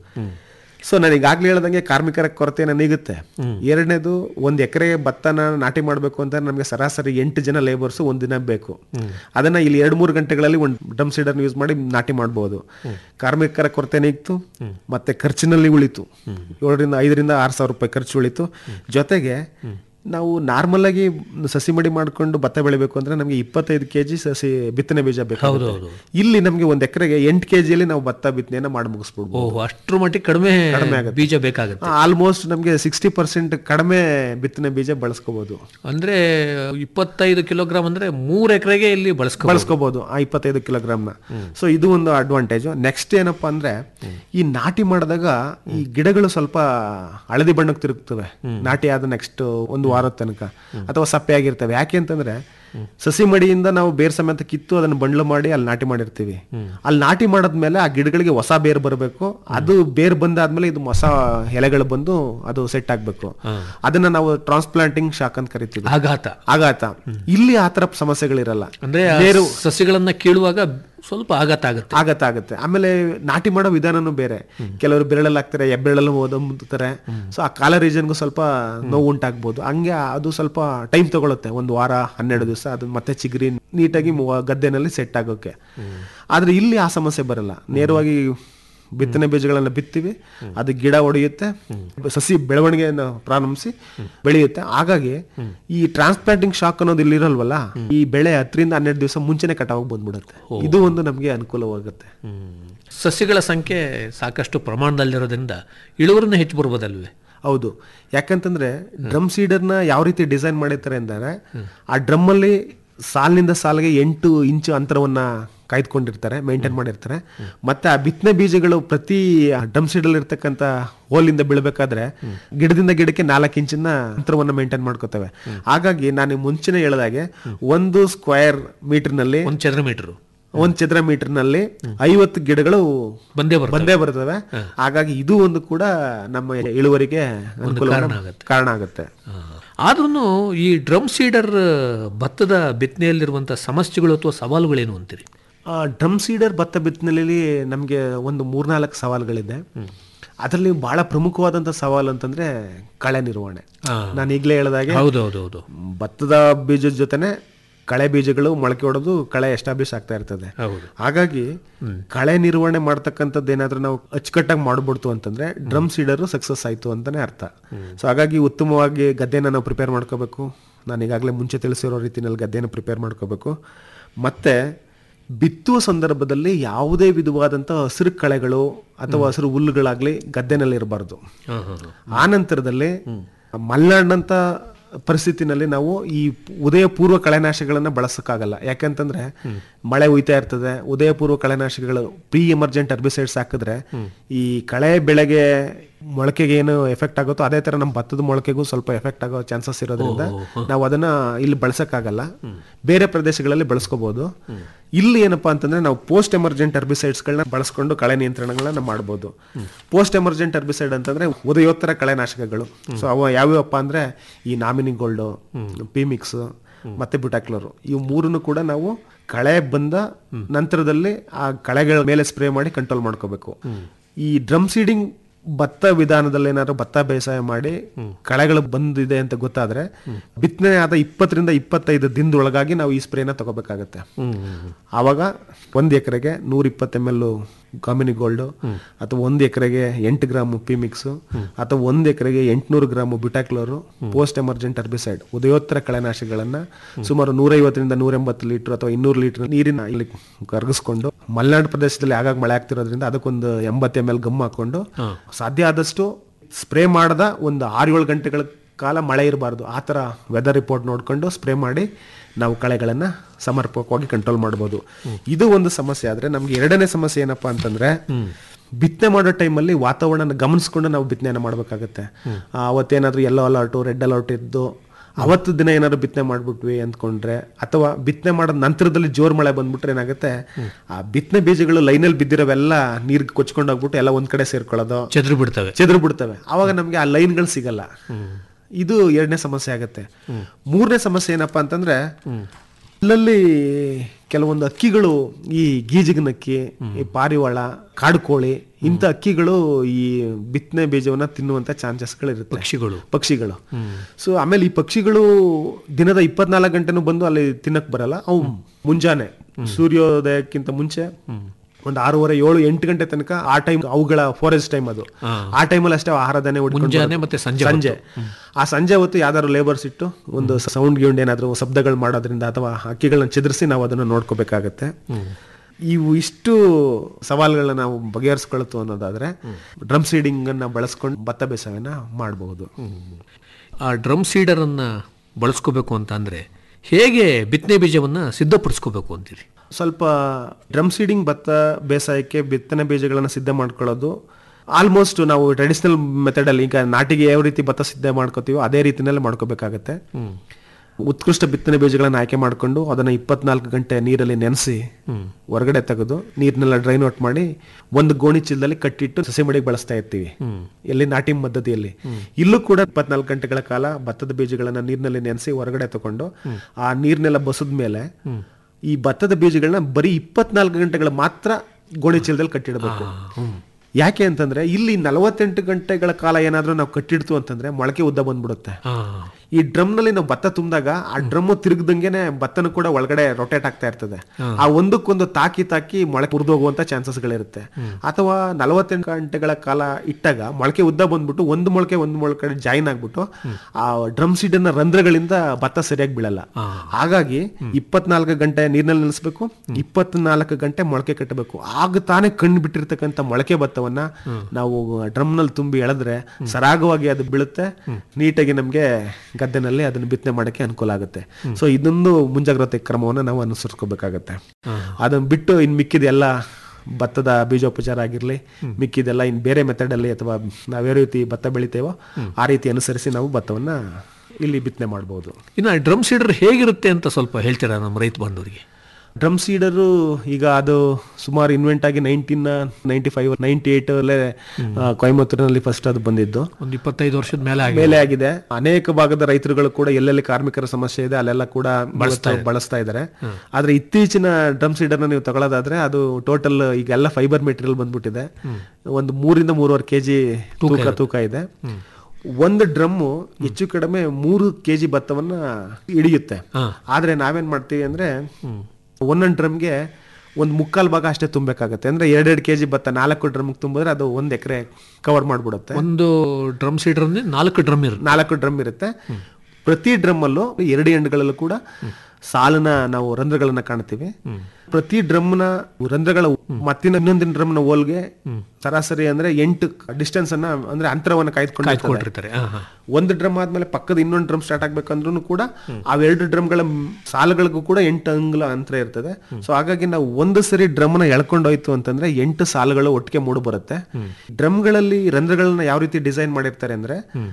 ಸೊ ನಾನು ಈಗಾಗಲೇ ಹೇಳ್ದಂಗೆ ಕಾರ್ಮಿಕರ ಕೊರತೆನ ನೀಗುತ್ತೆ ಎರಡನೇದು ಒಂದು ಎಕರೆ ಭತ್ತನ ನಾಟಿ ಮಾಡಬೇಕು ಅಂತ ನಮಗೆ ಸರಾಸರಿ ಎಂಟು ಜನ ಲೇಬರ್ಸ್ ಒಂದ್ ದಿನ ಬೇಕು ಅದನ್ನ ಇಲ್ಲಿ ಎರಡು ಮೂರು ಗಂಟೆಗಳಲ್ಲಿ ಒಂದು ಡ್ರಮ್ ಸೀಡರ್ ಯೂಸ್ ಮಾಡಿ ನಾಟಿ ಮಾಡಬಹುದು ಕಾರ್ಮಿಕರ ಕೊರತೆ ನೀಗ್ತು ಮತ್ತೆ ಖರ್ಚಿನಲ್ಲಿ ಉಳಿತು ಏಳರಿಂದ ಐದರಿಂದ ಆರು ಸಾವಿರ ರೂಪಾಯಿ ಖರ್ಚು ಉಳಿತು ಜೊತೆಗೆ ನಾವು ನಾರ್ಮಲ್ ಆಗಿ ಸಸಿ ಮಡಿ ಮಾಡ್ಕೊಂಡು ಭತ್ತ ಬೆಳಿಬೇಕು ಅಂದ್ರೆ ನಮಗೆ ಇಪ್ಪತ್ತೈದು ಕೆಜಿ ಸಸಿ ಬಿತ್ತನೆ ಬೀಜ ಬೇಕು ಇಲ್ಲಿ ನಮಗೆ ಒಂದ್ ಎಕರೆಗೆ ಎಂಟು ಕೆಜಿಯಲ್ಲಿ ನಾವು ಭತ್ತ ಬಿತ್ತನೆಯನ್ನ ಮಾಡಿ ಮುಗಿಸ್ಬಿಡ್ಬೋದು ಓಹ್ ಅಷ್ಟ್ರ ಮಟ್ಟಿಗೆ ಕಡಿಮೆ ಕಡಿಮೆ ಆಗುತ್ತೆ. ಬೀಜ ಬೇಕಾಗುತ್ತೆ ಆಲ್ಮೋಸ್ಟ್ ನಮಗೆ ಸಿಕ್ಸ್ಟಿ ಪರ್ಸೆಂಟ್ ಕಡಿಮೆ ಬಿತ್ತನೆ ಬೀಜ ಬಳಸ್ಕೋಬಹುದು ಅಂದ್ರೆ ಇಪ್ಪತ್ತೈದು ಕಿಲೋಗ್ರಾಮ್ ಅಂದ್ರೆ ಮೂರ್ ಎಕರೆಗೆ ಇಲ್ಲಿ ಬಳಸ್ಕೊ ಬಳಸ್ಕೋಬಹುದು ಆ ಇಪ್ಪತ್ತೈದು ಕಿಲೋಗ್ರಾಮ್ನ ಸೊ ಇದು ಒಂದು ಅಡ್ವಾಂಟೇಜ್ ನೆಕ್ಸ್ಟ್ ಏನಪ್ಪಾ ಅಂದ್ರೆ ಈ ನಾಟಿ ಮಾಡಿದಾಗ ಈ ಗಿಡಗಳು ಸ್ವಲ್ಪ ಹಳದಿ ಬಣ್ಣಕ್ಕೆ ತಿರುಗ್ತವೆ ನಾಟಿ ಆದ ನೆಕ್ಸ್ಟ್ ಒಂದು ವಾರದ ತನಕ ಅಥವಾ ಸಪ್ಪೆ ಆಗಿರ್ತವೆ ಯಾಕೆ ಅಂತಂದ್ರೆ ಸಸಿ ಮಡಿಯಿಂದ ನಾವು ಬೇರ್ ಸಮೇತ ಕಿತ್ತು ಅದನ್ನ ಬಂಡ್ಲು ಮಾಡಿ ಅಲ್ಲಿ ನಾಟಿ ಮಾಡಿರ್ತೀವಿ ಅಲ್ಲಿ ನಾಟಿ ಮಾಡಾದ್ಮೇಲೆ ಆ ಗಿಡಗಳಿಗೆ ಹೊಸ ಬೇರ್ ಬರಬೇಕು ಅದು ಬೇರ್ ಬಂದಾದ್ಮೇಲೆ ಇದು ಹೊಸ ಎಲೆಗಳು ಬಂದು ಅದು ಸೆಟ್ ಆಗ್ಬೇಕು ಅದನ್ನ ನಾವು ಟ್ರಾನ್ಸ್ಪ್ಲಾಂಟಿಂಗ್ ಶಾಕ್ ಅಂತ ಕರಿತೀವಿ ಆಘಾತ ಆಘಾತ ಇಲ್ಲಿ ಆತರ ಸಮಸ್ಯೆಗಳಿರಲ್ಲ ಅಂದ್ರೆ ಆ ಬೇರು ಸಸಿಗಳನ್ನ ಕೀಳುವಾಗ ಸ್ವಲ್ಪ ಆಘಾತ ಆಗುತ್ತೆ ಆಗತ್ತೆ ಆಗತ್ತೆ ಆಮೇಲೆ ನಾಟಿ ಮಾಡೋ ವಿಧಾನನೂ ಬೇರೆ ಕೆಲವರು ಬೆರಳಲ್ಲಿ ಹಾಕ್ತಾರೆ ಎಬ್ಬೆರಳಲ್ಲಿ ಓದಂತಾರೆ ಸೊ ಆ ಕಾಲ ರೀಜನ್ಗೂ ಸ್ವಲ್ಪ ನೋವು ಉಂಟಾಗ್ಬೋದು ಹಂಗೆ ಅದು ಸ್ವಲ್ಪ ಟೈಮ್ ತಗೊಳುತ್ತೆ ಒಂದು ವಾರ ಹನ್ನೆರಡು ದಿವಸ ಅದು ಮತ್ತೆ ಚಿಗುರಿ ನೀಟಾಗಿ ಮು- ಗದ್ದೆನಲ್ಲಿ ಸೆಟ್ ಆಗೋಕೆ ಆದ್ರೆ ಇಲ್ಲಿ ಆ ಸಮಸ್ಯೆ ಬರಲ್ಲ ನೇರವಾಗಿ ಬಿತ್ತನೆ ಬೀಜಗಳನ್ನ ಬಿತ್ತೀವಿ ಅದು ಗಿಡ ಹೊಡೆಯುತ್ತೆ ಸಸಿ ಬೆಳವಣಿಗೆಯನ್ನು ಪ್ರಾರಂಭಿಸಿ ಬೆಳೆಯುತ್ತೆ ಹಾಗಾಗಿ ಈ ಟ್ರಾನ್ಸ್ಪ್ಲಾಂಟಿಂಗ್ ಶಾಕ್ ಅನ್ನೋದು ಇಲ್ಲಿ ಇರಲ್ವಲ್ಲ ಈ ಬೆಳೆ ಹತ್ತರಿಂದ ಹನ್ನೆರಡು ದಿವಸ ಮುಂಚೆನೆ ಕಟಾವ್ ಬಂದ್ಬಿಡುತ್ತೆ ಇದು ಒಂದು ನಮಗೆ ಅನುಕೂಲವಾಗುತ್ತೆ ಸಸ್ಯಗಳ ಸಂಖ್ಯೆ ಸಾಕಷ್ಟು ಪ್ರಮಾಣದಲ್ಲಿರೋದ್ರಿಂದ ಇಳುವರಿನ ಹೆಚ್ಚು ಬರ್ಬೋದಲ್ವೇ ಹೌದು ಯಾಕಂತಂದ್ರೆ ಡ್ರಮ್ ಸೀಡರ್ನ ಯಾವ ರೀತಿ ಡಿಸೈನ್ ಮಾಡಿರ್ತಾರೆ ಅಂದರೆ ಆ ಡ್ರಮ್ ಅಲ್ಲಿ ಸಾಲಿನಿಂದ ಸಾಲಿಗೆ ಎಂಟು ಇಂಚು ಅಂತರವನ್ನ ಕಾಯ್ದುಕೊಂಡಿರ್ತಾರೆ ಮೇಂಟೈನ್ ಮಾಡಿರ್ತಾರೆ ಮತ್ತೆ ಆ ಬಿತ್ತನೆ ಬೀಜಗಳು ಪ್ರತಿ ಡ್ರಮ್ ಸೀಡಲ್ಲಿ ಇರ್ತಕ್ಕಂಥ ಹೋಲಿಂದ ಬೀಳ್ಬೇಕಾದ್ರೆ ಗಿಡದಿಂದ ಗಿಡಕ್ಕೆ ನಾಲ್ಕು ಇಂಚಿನ ಅಂತರವನ್ನ ಮೇಂಟೈನ್ ಮಾಡ್ಕೋತವೆ ಹಾಗಾಗಿ ನಾನು ಮುಂಚೆನೆ ಹೇಳಿದಾಗೆ ಒಂದು ಸ್ಕ್ವೇರ್ ಮೀಟರ್ನಲ್ಲಿ ಒಂದು ಚದರ ಮೀಟರ್ ಒಂದ್ ಚದರ ಮೀಟರ್ ನಲ್ಲಿ ಐವತ್ತು ಗಿಡಗಳು ಬಂದೇ ಬರ್ತವೆ. ಬಂದೇ ಬರ್ತವೆ ಹಾಗಾಗಿ ಇದು ಒಂದು ಕೂಡ ನಮ್ಮ ಇಳುವರಿಗೆ ಅನುಕೂಲ ಕಾರಣ ಆಗುತ್ತೆ. ಕಾರಣ ಆಗುತ್ತೆ ಆದ್ರೂ ಈ ಡ್ರಮ್ ಸೀಡರ್ ಭತ್ತದ ಬಿತ್ತನೆಯಲ್ಲಿರುವಂತಹ ಸಮಸ್ಯೆಗಳು ಅಥವಾ ಸವಾಲುಗಳೇನು ಅಂತೀರಿ ಆ, ಡ್ರಮ್ ಸೀಡರ್ ಭತ್ತ ಬಿತ್ತನೆಯಲ್ಲಿ ನಮಗೆ ಒಂದು ಮೂರ್ನಾಲ್ಕು ಸವಾಲುಗಳಿದೆ ಅದರಲ್ಲಿ ಬಹಳ ಪ್ರಮುಖವಾದಂತ ಸವಾಲು ಅಂತಂದ್ರೆ ಕಳೆ ನಿರ್ವಹಣೆ ನಾನು ಈಗಲೇ ಹೇಳಿದಾಗೆ ಹೌದೌದೌದು ಭತ್ತದ ಬೀಜದ ಜೊತೆನೆ ಕಳೆ ಬೀಜಗಳು ಮೊಳಕೆ ಹೊಡೆದು ಕಳೆ ಎಸ್ಟಾಬ್ಲಿಷ್ ಆಗ್ತಾ ಇರ್ತದೆ ಹೌದು. ಹಾಗಾಗಿ ಕಳೆ ನಿರ್ವಹಣೆ ಮಾಡ್ತಕ್ಕಂಥದ್ದು ಏನಾದ್ರೂ ನಾವು ಅಚ್ಚುಕಟ್ಟಾಗಿ ಮಾಡ್ಬಿಡ್ತು ಅಂತಂದ್ರೆ ಡ್ರಮ್ ಸೀಡರ್ ಸಕ್ಸಸ್ ಆಯ್ತು ಅಂತಾನೆ ಅರ್ಥ ಸೊ ಹಾಗಾಗಿ ಉತ್ತಮವಾಗಿ ಗದ್ದೆನ ನಾವು ಪ್ರಿಪೇರ್ ಮಾಡ್ಕೋಬೇಕು ನಾನು ಈಗಾಗಲೇ ಮುಂಚೆ ತಿಳಿಸಿರೋ ರೀತಿನಲ್ಲಿ ಗದ್ದೆನ ಪ್ರಿಪೇರ್ ಮಾಡ್ಕೋಬೇಕು ಮತ್ತೆ ಬಿತ್ತುವ ಸಂದರ್ಭದಲ್ಲಿ ಯಾವುದೇ ವಿಧವಾದಂಥ ಹಸಿರು ಕಳೆಗಳು ಅಥವಾ ಹಸಿರು ಹುಲ್ಲುಗಳಾಗ್ಲಿ ಗದ್ದೆನಲ್ಲಿ ಇರಬಾರ್ದು ಆ ನಂತರದಲ್ಲಿ ಮಲೆನಾಡಿನಂತ ಪರಿಸ್ಥಿತಿನಲ್ಲಿ ನಾವು ಈ ಉದಯ ಪೂರ್ವ ಕಳೆನಾಶಕಗಳನ್ನ ಬಳಸಕ್ಕಾಗಲ್ಲ ಯಾಕಂತಂದ್ರೆ ಮಳೆ ಉಯ್ತಾ ಇರ್ತದೆ ಉದಯ ಪೂರ್ವ ಕಳೆನಾಶಕಗಳು ಪ್ರೀ ಎಮರ್ಜೆಂಟ್ ಅರ್ಬಿಸೈಡ್ಸ್ ಹಾಕಿದ್ರೆ ಈ ಕಳೆ ಬೆಳೆಗೆ ಮೊಳಕೆಗೆ ಏನು ಎಫೆಕ್ಟ್ ಆಗುತ್ತೋ ಅದೇ ತರ ನಮ್ಮ ಭತ್ತದ ಮೊಳಕೆಗೂ ಸ್ವಲ್ಪ ಎಫೆಕ್ಟ್ ಆಗೋ ಚಾನ್ಸಸ್ ಇರೋದ್ರಿಂದ ನಾವು ಅದನ್ನ ಇಲ್ಲಿ ಬಳಸಕ್ಕಾಗಲ್ಲ ಬೇರೆ ಪ್ರದೇಶಗಳಲ್ಲಿ ಬಳಸ್ಕೋಬಹುದು ಇಲ್ಲಿ ಏನಪ್ಪಾ ಅಂತಂದ್ರೆ ನಾವು ಪೋಸ್ಟ್ ಎಮರ್ಜೆಂಟ್ ಗಳನ್ನ ಬಳಸ್ಕೊಂಡು ಕಳೆ ನಿಯಂತ್ರಣಗಳನ್ನ ಮಾಡಬಹುದು ಪೋಸ್ಟ್ ಎಮರ್ಜೆಂಟ್ ಹೆರ್ಬಿಸೈಡ್ ಅಂತಂದ್ರೆ ಉದಯೋತ್ತರ ಕಳೆನಾಶಕಗಳು ಸೊ ಅವ ಯಾವ್ಯಾವಪ್ಪ ಅಂದ್ರೆ ಈ ನಾಮಿನಿ ಗೋಲ್ಡ್ ಪಿಮಿಕ್ಸ್ ಮತ್ತೆ ಬ್ಯುಟಾಕ್ಲೋರು ಇವು ಮೂರನ್ನು ಕೂಡ ನಾವು ಕಳೆ ಬಂದ ನಂತರದಲ್ಲಿ ಆ ಕಳೆಗಳ ಮೇಲೆ ಸ್ಪ್ರೇ ಮಾಡಿ ಕಂಟ್ರೋಲ್ ಮಾಡ್ಕೋಬೇಕು ಈ ಡ್ರಮ್ ಸೀಡಿಂಗ್ ಭತ್ತ ವಿಧಾನದಲ್ಲಿ ಏನಾದ್ರು ಭತ್ತ ಬೇಸಾಯ ಮಾಡಿ ಕಳೆಗಳು ಬಂದಿದೆ ಅಂತ ಗೊತ್ತಾದ್ರೆ ಬಿತ್ತನೆ ಆದ ಇಪ್ಪತ್ತರಿಂದ ಇಪ್ಪತ್ತೈದು ದಿನದೊಳಗಾಗಿ ನಾವು ಈ ಸ್ಪ್ರೇನ ತಗೋಬೇಕಾಗತ್ತೆ ಆವಾಗ ಒಂದ್ ಎಕರೆಗೆ ನೂರ ಇಪ್ಪತ್ತು ಎಮ್ ಎಲ್ ಕಾಮಿನಿ ಗೋಲ್ಡ್ ಅಥವಾ ಒಂದ್ ಎಕರೆಗೆ ಎಂಟು ಗ್ರಾಮ್ ಪಿಮಿಕ್ಸ್ ಅಥವಾ ಒಂದ್ ಎಕರೆಗೆ ಎಂಟುನೂರು gram butachlor post emergent herbicide ಉದಯೋತ್ತರ ಕಳೆನಾಶಕಗಳನ್ನ ಸುಮಾರು ನೂರೈವತ್ತರಿಂದ ನೂರ ಎಂಬತ್ತು ಲೀಟರ್ ಅಥವಾ ಇನ್ನೂರು ಲೀಟರ್ ನೀರಿನ ಇಲ್ಲಿ ಕರಗಿಸ್ಕೊಂಡು ಮಲೆನಾಡು ಪ್ರದೇಶದಲ್ಲಿ ಆಗಾಗ ಮಳೆ ಆಗ್ತಿರೋದ್ರಿಂದ ಅದಕ್ಕೊಂದು ಎಂಬತ್ತು ಎಮ್ ಎಲ್ ಗಮ್ ಹಾಕೊಂಡು ಸಾಧ್ಯ ಆದಷ್ಟು ಸ್ಪ್ರೇ ಮಾಡದ ಒಂದು ಆರು ಏಳು ಗಂಟೆಗಳ ಕಾಲ ಮಳೆ ಇರಬಾರ್ದು ಆ ಥರ ವೆದರ್ ರಿಪೋರ್ಟ್ ನೋಡ್ಕೊಂಡು ಸ್ಪ್ರೇ ಮಾಡಿ ನಾವು ಕಳೆಗಳನ್ನ ಸಮರ್ಪಕವಾಗಿ ಕಂಟ್ರೋಲ್ ಮಾಡ್ಬೋದು ಇದು ಒಂದು ಸಮಸ್ಯೆ ಆದ್ರೆ ನಮ್ಗೆ ಎರಡನೇ ಸಮಸ್ಯೆ ಏನಪ್ಪಾ ಅಂತಂದ್ರೆ ಬಿತ್ತನೆ ಮಾಡೋ ಟೈಮಲ್ಲಿ ವಾತಾವರಣ ಗಮನಿಸ್ಕೊಂಡು ನಾವು ಬಿತ್ತನೆಯನ್ನ ಮಾಡ್ಬೇಕಾಗತ್ತೆ ಆ, ಅವತ್ತೇನಾದ್ರೂ ಯೆಲ್ಲೋ ಅಲರ್ಟು ರೆಡ್ ಅಲರ್ಟ್ ಇದ್ದು ಅವತ್ತು ದಿನ ಏನಾದ್ರು ಬಿತ್ತನೆ ಮಾಡ್ಬಿಟ್ವಿ ಅಂದ್ಕೊಂಡ್ರೆ ಅಥವಾ ಬಿತ್ತನೆ ಮಾಡೋ ನಂತರದಲ್ಲಿ ಜೋರ್ ಮಳೆ ಬಂದ್ಬಿಟ್ರೆ ಏನಾಗುತ್ತೆ ಆ ಬಿತ್ತನೆ ಬೀಜಗಳು ಲೈನಲ್ಲಿ ಬಿದ್ದಿರೋವೆಲ್ಲ ನೀರ್ಗೆ ಕೊಚ್ಕೊಂಡು ಹೋಗ್ಬಿಟ್ಟು ಎಲ್ಲ ಒಂದ್ ಕಡೆ ಸೇರ್ಕೊಳ್ಳೋದು ಚೆದ್ರು ಬಿಡ್ತವೆ ಚೆದ್ರು ಬಿಡ್ತವೆ ಅವಾಗ ನಮ್ಗೆ ಆ ಲೈನ್ಗಳು ಸಿಗಲ್ಲ ಇದು ಎರಡನೇ ಸಮಸ್ಯೆ ಆಗತ್ತೆ ಮೂರನೇ ಸಮಸ್ಯೆ ಏನಪ್ಪಾ ಅಂತಂದ್ರೆ ಅಲ್ಲಲ್ಲಿ ಕೆಲವೊಂದು ಅಕ್ಕಿಗಳು ಈ ಗೀಜಿಗನಕ್ಕಿ ಈ ಪಾರಿವಾಳ ಕಾಡುಕೋಳಿ ಇಂಥ ಅಕ್ಕಿಗಳು ಈ ಬಿತ್ತನೆ ಬೀಜವನ್ನ ತಿನ್ನುವಂತ ಚಾನ್ಸಸ್ಗಳು ಇರುತ್ತೆ ಪಕ್ಷಿಗಳು ಪಕ್ಷಿಗಳು ಸೊ ಆಮೇಲೆ ಈ ಪಕ್ಷಿಗಳು ದಿನದ ಇಪ್ಪತ್ನಾಲ್ಕು ಗಂಟೆನೂ ಬಂದು ಅಲ್ಲಿ ತಿನ್ನಕ್ ಬರಲ್ಲ ಅವು ಮುಂಜಾನೆ ಸೂರ್ಯೋದಯಕ್ಕಿಂತ ಮುಂಚೆ ಒಂದು ಆರೂವರೆ ಏಳು ಎಂಟು ಗಂಟೆ ತನಕ ಆ ಟೈಮ್ ಅವುಗಳ ಫಾರೆಸ್ಟ್ ಟೈಮ್ ಅದು ಆ ಟೈಮಲ್ಲಿ ಅಷ್ಟೇ ಆಹಾರ ಧಾನ್ಯ ಹುಡ್ಕೊಂಡು ಮುಂಜಾನೆ ಬರೋದು. ಮತ್ತೆ ಸಂಜೆ ಸಂಜೆ ಆ ಸಂಜೆ ಹೊತ್ತು ಯಾವ್ದಾದ್ರು ಲೇಬರ್ಸ್ ಇಟ್ಟು ಒಂದು ಸೌಂಡ್ ಗಿೌಂಡ್ ಏನಾದ್ರು ಶಬ್ದಗಳು ಮಾಡೋದ್ರಿಂದ ಅಥವಾ ಹಕ್ಕಿಗಳನ್ನ ಚಿದ್ರಿಸಿ ನಾವು ಅದನ್ನ ನೋಡ್ಕೋಬೇಕಾಗತ್ತೆ ಇವು ಇಷ್ಟು ಸವಾಲುಗಳನ್ನ ನಾವು ಬಗೆಹರಿಸ್ಕೊಳ್ತು ಅನ್ನೋದಾದ್ರೆ ಡ್ರಮ್ ಸೀಡಿಂಗ್ ಅನ್ನ ಬಳಸ್ಕೊಂಡು ಭತ್ತ ಬೇಸಾಯನ ಮಾಡಬಹುದು ಆ ಡ್ರಮ್ ಸೀಡರ್ ಅನ್ನ ಬಳಸ್ಕೋಬೇಕು ಅಂತ ಅಂದ್ರೆ ಹೇಗೆ ಬಿತ್ತನೆ ಬೀಜವನ್ನ ಸಿದ್ಧಪಡಿಸ್ಕೋಬೇಕು ಅಂತೀರಿ ಸ್ವಲ್ಪ ಡ್ರಮ್ ಸೀಡಿಂಗ್ ಭತ್ತ ಬೇಸಾಯಕ್ಕೆ ಬಿತ್ತನೆ ಬೀಜಗಳನ್ನು ಸಿದ್ಧ ಮಾಡ್ಕೊಳ್ಳೋದು ಆಲ್ಮೋಸ್ಟ್ ನಾವು ಟ್ರೆಡಿಷನಲ್ ಮೆಥಡ್ ಅಲ್ಲಿ ಈಗ ನಾಟಿಗೆ ಯಾವ ರೀತಿ ಭತ್ತ ಸಿದ್ಧ ಮಾಡ್ಕೋತೀವೋ ಅದೇ ರೀತಿನಲ್ಲೇ ಮಾಡ್ಕೋಬೇಕಾಗತ್ತೆ ಉತ್ಕೃಷ್ಟ ಬಿತ್ತನೆ ಬೀಜಗಳನ್ನ ಆಯ್ಕೆ ಮಾಡಿಕೊಂಡು ಅದನ್ನ ಇಪ್ಪತ್ನಾಲ್ಕು ಗಂಟೆ ನೀರಲ್ಲಿ ನೆನೆಸಿ ಹೊರಗಡೆ ತೆಗೆದು ನೀರ್ನೆಲ್ಲ ಡ್ರೈನ್ ಔಟ್ ಮಾಡಿ ಒಂದು ಗೋಣಿ ಚೀಲದಲ್ಲಿ ಕಟ್ಟಿಟ್ಟು ಸಸಿ ಮಡಿಗೆ ಬಳಸ್ತಾ ಇರ್ತೀವಿ ಎಲ್ಲಿ ನಾಟಿ ಪದ್ಧತಿಯಲ್ಲಿ ಇಲ್ಲೂ ಕೂಡ ಇಪ್ಪತ್ನಾಲ್ಕು ಗಂಟೆಗಳ ಕಾಲ ಭತ್ತದ ಬೀಜಗಳನ್ನ ನೀರಿನಲ್ಲಿ ನೆನೆಸಿ ಹೊರಗಡೆ ತಗೊಂಡು ಆ ನೀರ್ನೆಲ್ಲ ಬಸದ ಮೇಲೆ ಈ ಭತ್ತದ ಬೀಜಗಳನ್ನ ಬರೀ ಇಪ್ಪತ್ನಾಲ್ಕು ಗಂಟೆಗಳ ಮಾತ್ರ ಗೋಣಿ ಚೀಲದಲ್ಲಿ ಕಟ್ಟಿಡಬೇಕು ಯಾಕೆ ಅಂತಂದ್ರೆ ಇಲ್ಲಿ ನಲವತ್ತೆಂಟು ಗಂಟೆಗಳ ಕಾಲ ಏನಾದ್ರೂ ನಾವು ಕಟ್ಟಿಡ್ತು ಅಂತಂದ್ರೆ ಮೊಳಕೆ ಉದ್ದ ಬಂದ್ಬಿಡುತ್ತೆ ಈ ಡ್ರಮ್ ನಲ್ಲಿ ನಾವು ಭತ್ತ ತುಂಬಿದಾಗ ಆ ಡ್ರಮ್ ತಿರುಗ್ದಂಗೆನೆ ಭತ್ತನು ಕೂಡ ಒಳಗಡೆ ರೊಟೇಟ್ ಆಗ್ತಾ ಇರ್ತದೆ ಆ ಒಂದಕ್ಕೊಂದು ತಾಕಿ ತಾಕಿ ಮೊಳಕೆ ಉರಿದೋಗುವಂತ ಚಾನ್ಸಸ್ ಗಳಿರುತ್ತೆ ಅಥವಾ ನಲವತ್ತೆಂಟು ಗಂಟೆಗಳ ಕಾಲ ಇಟ್ಟಾಗ ಮೊಳಕೆ ಉದ್ದ ಬಂದ್ಬಿಟ್ಟು ಒಂದು ಮೊಳಕೆ ಒಂದು ಮೊಳಕೆ ಜಾಯಿನ್ ಆಗ್ಬಿಟ್ಟು ಆ ಡ್ರಮ್ ಸೀಡನ್ನ ರಂಧ್ರಗಳಿಂದ ಭತ್ತ ಸರಿಯಾಗಿ ಬೀಳಲ್ಲ ಹಾಗಾಗಿ ಇಪ್ಪತ್ನಾಲ್ಕು ಗಂಟೆ ನೀರಿನಲ್ಲಿ ನಿಲ್ಲಿಸ್ಬೇಕು ಇಪ್ಪತ್ನಾಲ್ಕು ಗಂಟೆ ಮೊಳಕೆ ಕಟ್ಟಬೇಕು ಆಗ ತಾನೇ ಕಣ್ಣು ಬಿಟ್ಟಿರ್ತಕ್ಕಂಥ ಮೊಳಕೆ ಭತ್ತವನ್ನ ನಾವು ಡ್ರಮ್ ನಲ್ಲಿ ತುಂಬಿ ಎಳೆದ್ರೆ ಸರಾಗವಾಗಿ ಅದು ಬೀಳುತ್ತೆ ನೀಟಾಗಿ ನಮ್ಗೆ ಗದ್ದೆನಲ್ಲಿ ಅದನ್ನ ಬಿತ್ತನೆ ಮಾಡಕ್ಕೆ ಅನುಕೂಲ ಆಗುತ್ತೆ ಸೊ ಇದೊಂದು ಮುಂಜಾಗ್ರತೆ ಕ್ರಮವನ್ನ ನಾವು ಅನುಸರಿಸ್ಕೋಬೇಕಾಗತ್ತೆ ಅದನ್ನ ಬಿಟ್ಟು ಇನ್ ಮಿಕ್ಕಿದ ಎಲ್ಲ ಭತ್ತದ ಬೀಜೋಪಚಾರ ಆಗಿರ್ಲಿ ಮಿಕ್ಕಿದೆಲ್ಲ ಇನ್ ಬೇರೆ ಮೆಥಡ್ ಅಲ್ಲಿ ಅಥವಾ ನಾವ್ ಯಾವ ರೀತಿ ಭತ್ತ ಬೆಳಿತೇವೋ ಆ ರೀತಿ ಅನುಸರಿಸಿ ನಾವು ಭತ್ತವನ್ನ ಇಲ್ಲಿ ಬಿತ್ತನೆ ಮಾಡಬಹುದು ಇನ್ನು ಡ್ರಮ್ ಸೀಡರ್ ಹೇಗಿರುತ್ತೆ ಅಂತ ಸ್ವಲ್ಪ ಹೇಳ್ತೀರಾ ನಮ್ಮ ರೈತ ಬಾಂಧವರಿಗೆ ಡ್ರಮ್ ಸೀಡರು ಈಗ ಅದು ಸುಮಾರು ಇನ್ವೆಂಟ್ ಆಗಿ nineteen ninety five ninety eight ಅಲ್ಲೇ ಆ, ಕೊಯಮತ್ತೂರಿನಲ್ಲಿ ಫಸ್ಟ್ ಅದು ಬಂದಿದ್ದು ಒಂದು ಇಪ್ಪತ್ತೈದು ವರ್ಷದ ಮೇಲೆ ಆಗಿದೆ ಮೇಲೆ ಆಗಿದೆ ಅನೇಕ ಭಾಗದ ರೈತರುಗಳು ಕೂಡ ಎಲ್ಲೆಲ್ಲಿ ಕಾರ್ಮಿಕರ ಸಮಸ್ಯೆ ಇದೆ ಅಲ್ಲೆಲ್ಲ ಕೂಡ ಇವತ್ತು ಬಳಸ್ತಾ ಇದ್ದಾರೆ ಆದ್ರೆ ಇತ್ತೀಚಿನ ಡ್ರಮ್ ಸೀಡರ್ ನೀವು ತಗೊಳ್ಳೋದಾದ್ರೆ ಅದು ಟೋಟಲ್ ಈಗ ಎಲ್ಲ ಫೈಬರ್ ಮೆಟೀರಿಯಲ್ ಬಂದ್ಬಿಟ್ಟಿದೆ ಒಂದು ಮೂರಿಂದ ಮೂರುವರೆ ಕೆಜಿ ತೂಕ ತೂಕ ಇದೆ ಒಂದು ಡ್ರಮ್ ಹೆಚ್ಚು ಕಡಿಮೆ ಮೂರು ಕೆಜಿ ಭತ್ತವನ್ನ ಹಿಡಿಯುತ್ತೆ ಆದ್ರೆ ನಾವೇನ್ ಮಾಡ್ತೀವಿ ಅಂದ್ರೆ ಒಂದೊಂದು ಡ್ರಮ್ಗೆ ಒಂದು ಮುಕ್ಕಾಲು ಭಾಗ ಅಷ್ಟೇ ತುಂಬಬೇಕಾಗತ್ತೆ ಅಂದ್ರೆ ಎರಡೆರಡು ಕೆಜಿ ಭತ್ತ ನಾಲ್ಕು ಡ್ರಮ್ ತುಂಬಿದ್ರೆ ಅದು ಒಂದ್ ಎಕರೆ ಕವರ್ ಮಾಡ್ಬಿಡುತ್ತೆ ಒಂದು ಡ್ರಮ್ ಸೀಡರ್ ನಾಲ್ಕು ಡ್ರಮ್ ಇರುತ್ತೆ ನಾಲ್ಕು ಡ್ರಮ್ ಇರುತ್ತೆ ಪ್ರತಿ ಡ್ರಮ್ ಅಲ್ಲೂ ಎರಡು ಎಂಡ್ಗಳಲ್ಲೂ ಕೂಡ ಸಾಲನ ನಾವು ರಂಧ್ರಗಳನ್ನ ಕಾಣ್ತೀವಿ ಪ್ರತಿ ಡ್ರಮ್ನ ರಂಧ್ರಗಳ ಮತ್ತಿನ ಇನ್ನೊಂದಿನ ಡ್ರಮ್ನ ಹೋಲ್ಗೆ ಸರಾಸರಿ ಅಂದ್ರೆ ಎಂಟು ಡಿಸ್ಟೆನ್ಸ್ ಅನ್ನ ಅಂದ್ರೆ ಅಂತರವನ್ನ ಕಾಯ್ದುಕೊಂಡು ಕಾಯ್ದುಕೊಂಡಿರ್ತಾರೆ ಹಾ, ಹಾ. ಒಂದು ಡ್ರಮ್ ಆದ್ಮೇಲೆ ಪಕ್ಕದ ಇನ್ನೊಂದು ಡ್ರಮ್ ಸ್ಟಾರ್ಟ್ ಆಗ್ಬೇಕಂದ್ರೂ ಕೂಡ ಅವೆರಡು ಡ್ರಮ್ಗಳ ಸಾಲುಗಳಿಗೂ ಕೂಡ ಎಂಟು ಅಂಗುಲ ಅಂತರ ಇರ್ತದೆ ಸೊ ಹಾಗಾಗಿ ನಾವು ಒಂದು ಸರಿ ಡ್ರಮ್ನ ಎಳ್ಕೊಂಡೋಯ್ತು ಅಂತಂದ್ರೆ ಎಂಟು ಸಾಲುಗಳು ಒಟ್ಟಿಗೆ ಮೂಡು ಬರುತ್ತೆ ಡ್ರಮ್ಗಳಲ್ಲಿ ರಂಧ್ರಗಳನ್ನ ಯಾವ ರೀತಿ ಡಿಸೈನ್ ಮಾಡಿರ್ತಾರೆ ಅಂದ್ರೆ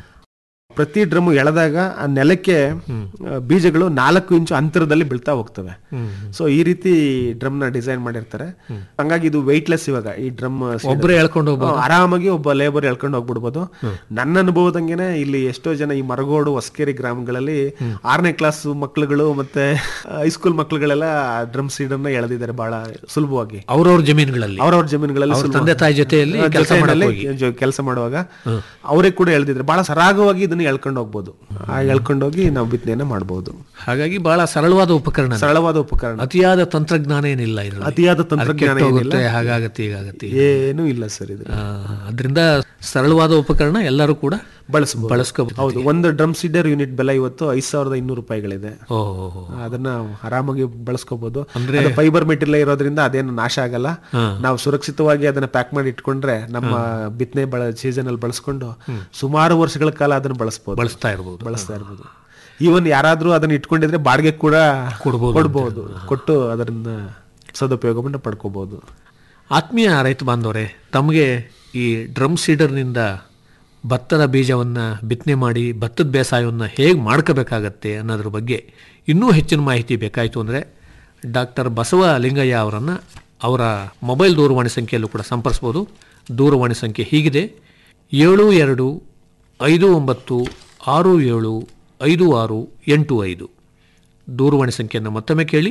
ಪ್ರತಿ ಡ್ರಮ್ ಎಳೆದಾಗ ಆ ನೆಲಕ್ಕೆ ಆ, ಬೀಜಗಳು ನಾಲ್ಕು ಇಂಚು ಅಂತರದಲ್ಲಿ ಬೀಳ್ತಾ ಹೋಗ್ತವೆ ಸೊ ಈ ರೀತಿ ಡ್ರಮ್ ನ ಡಿಸೈನ್ ಮಾಡಿರ್ತಾರೆ ಹಂಗಾಗಿ ಇದು ವೆಯ್ಟ್ಲೆಸ್ ಇವಾಗ ಈ ಡ್ರಮ್ ಒಬ್ರೇ ಎಳ್ಕೊಂಡು ಹೋಗ್ಬೋದು. ಆರಾಮಾಗಿ ಒಬ್ಬ ಲೇಬರ್ ಎಳ್ಕೊಂಡು ಹೋಗ್ಬಿಡ್ಬೋದು ನನ್ನ ಅನುಭವದಂಗೆನೆ ಇಲ್ಲಿ ಎಷ್ಟೋ ಜನ ಈ ಮರಗೋಡು ಹೊಸಕೇರಿ ಗ್ರಾಮಗಳಲ್ಲಿ ಆರನೇ ಕ್ಲಾಸ್ ಮಕ್ಳುಗಳು ಮತ್ತೆ ಹೈಸ್ಕೂಲ್ ಮಕ್ಳುಗಳೆಲ್ಲ ಡ್ರಮ್ ಸೀಡರ್ನ ಎಳೆದಿದ್ದಾರೆ ಬಹಳ ಸುಲಭವಾಗಿ ಅವ್ರವ್ರ ಜಮೀನುಗಳಲ್ಲಿ ಅವ್ರವ್ರ ಜಮೀನುಗಳಲ್ಲಿ ಅವ್ರ ಸುಲಭ- ತಂದೆ ತಾಯಿ ಜೊತೆಯಲ್ಲಿ ಆ, ಕೆಲಸ ಜೊತೆಯಲ್ಲಿ ಮಾಡಕ್ ಹೋಗಿ. ಜೊ- ಕೆಲಸ ಮಾಡುವಾಗ ಅವರೇ ಕೂಡ ಎಳೆದಿದ್ರೆ ಬಹಳ ಸರಾಗವಾಗಿ ಇದನ್ನ ಎಳ್ಕೊಂಡು ಹೋಗ್ಬೋದು ಆ ಎಳ್ಕೊಂಡೋಗಿ ನಾವು ಬಿತ್ತನೆಯನ್ನ ಮಾಡಬಹುದು ಹಾಗಾಗಿ ಬಹಳ ಸರಳವಾದ ಉಪಕರಣ ಸರಳವಾದ ಉಪಕರಣ ಅತಿಯಾದ ತಂತ್ರಜ್ಞಾನ ಏನಿಲ್ಲ ಇದ್ರಲ್ಲಿ. ಅತಿಯಾದ ಅದು ತಂತ್ರಜ್ಞಾನ ಕೆಟ್ಟೋಗುತ್ತೆ, ಏನಿಲ್ಲ. ಹಾಗಾಗತ್ತೆ ಹೀಗಾಗತ್ತೆ ಏನೂ ಇಲ್ಲ ಸರ್ ಇದು ಆ, ಅದರಿಂದ ಸರಳವಾದ ಉಪಕರಣ ಎಲ್ಲರೂ ಕೂಡ ಬಳಸಬಹುದು ಬಳಸ್ಕೋಬಹುದು ಹೌದು ಒಂದು ಡ್ರಮ್ ಸೀಡರ್ ಯೂನಿಟ್ ಬೆಲೆ ಇವತ್ತು ಐದ್ ಸಾವಿರದ ಇನ್ನೂರು ರೂಪಾಯಿಗಳಿದೆ ಓ ಅದನ್ನ ಆರಾಮಾಗಿ ಬಳಸ್ಕೋಬಹುದು ಅಂದ್ರೆ- ಅಂದ್ರೆ ಫೈಬರ್ ಮೆಟೀರಿಯಲ್ ಇರೋದ್ರಿಂದ ಅದೇನು ನಾಶ ಆಗಲ್ಲ ನಾವು ಸುರಕ್ಷಿತವಾಗಿ ಅದನ್ನ ಪ್ಯಾಕ್ ಮಾಡಿ ಇಟ್ಕೊಂಡ್ರೆ ನಮ್ಮ ಬಿತ್ತನೆ ಬಳ ಸೀಸನ್ ಅಲ್ಲಿ ಬಳಸ್ಕೊಂಡು ಸುಮಾರು ವರ್ಷಗಳ ಕಾಲ ಅದನ್ನ ಬಳಸಬಹುದು ಬಳಸ್ತಾ ಇರ್ಬೋದು ಬಳಸ್ತಾ ಇರ್ಬೋದು ಈವನ್ ಯಾರಾದ್ರೂ ಅದನ್ನ ಇಟ್ಕೊಂಡಿದ್ರೆ ಬಾಡಿಗೆ ಕೂಡ ಕೊಡ್ಬೋದು ಕೊಡ್ಬೋದು ಕೊಟ್ಟು ಅದರಿಂದ ಸದುಪಯೋಗವನ್ನು ಪಡ್ಕೋಬಹುದು ಆತ್ಮೀಯ ರೈತ ಬಾಂಧವರೇ ತಮಗೆ ಈ ಡ್ರಮ್ ಸೀಡರ್ನಿಂದ ಭತ್ತದ ಬೀಜವನ್ನು ಬಿತ್ತನೆ ಮಾಡಿ ಭತ್ತದ ಬೇಸಾಯವನ್ನು ಹೇಗೆ ಮಾಡ್ಕೋಬೇಕಾಗತ್ತೆ ಅನ್ನೋದ್ರ ಬಗ್ಗೆ ಇನ್ನೂ ಹೆಚ್ಚಿನ ಮಾಹಿತಿ ಬೇಕಾಯಿತು ಅಂದರೆ ಡಾಕ್ಟರ್ ಬಸವ ಲಿಂಗಯ್ಯ ಅವರನ್ನು ಅವರ ಮೊಬೈಲ್ ದೂರವಾಣಿ ಸಂಖ್ಯೆಯಲ್ಲೂ ಕೂಡ ಸಂಪರ್ಸ್ಬೋದು ದೂರವಾಣಿ ಸಂಖ್ಯೆ ಹೀಗಿದೆ ಏಳು ಎರಡು ಐದು ಒಂಬತ್ತು ಆರು ಏಳು ಐದು ಆರು ಎಂಟು ಐದು ದೂರವಾಣಿ ಸಂಖ್ಯೆಯನ್ನು ಮತ್ತೊಮ್ಮೆ ಕೇಳಿ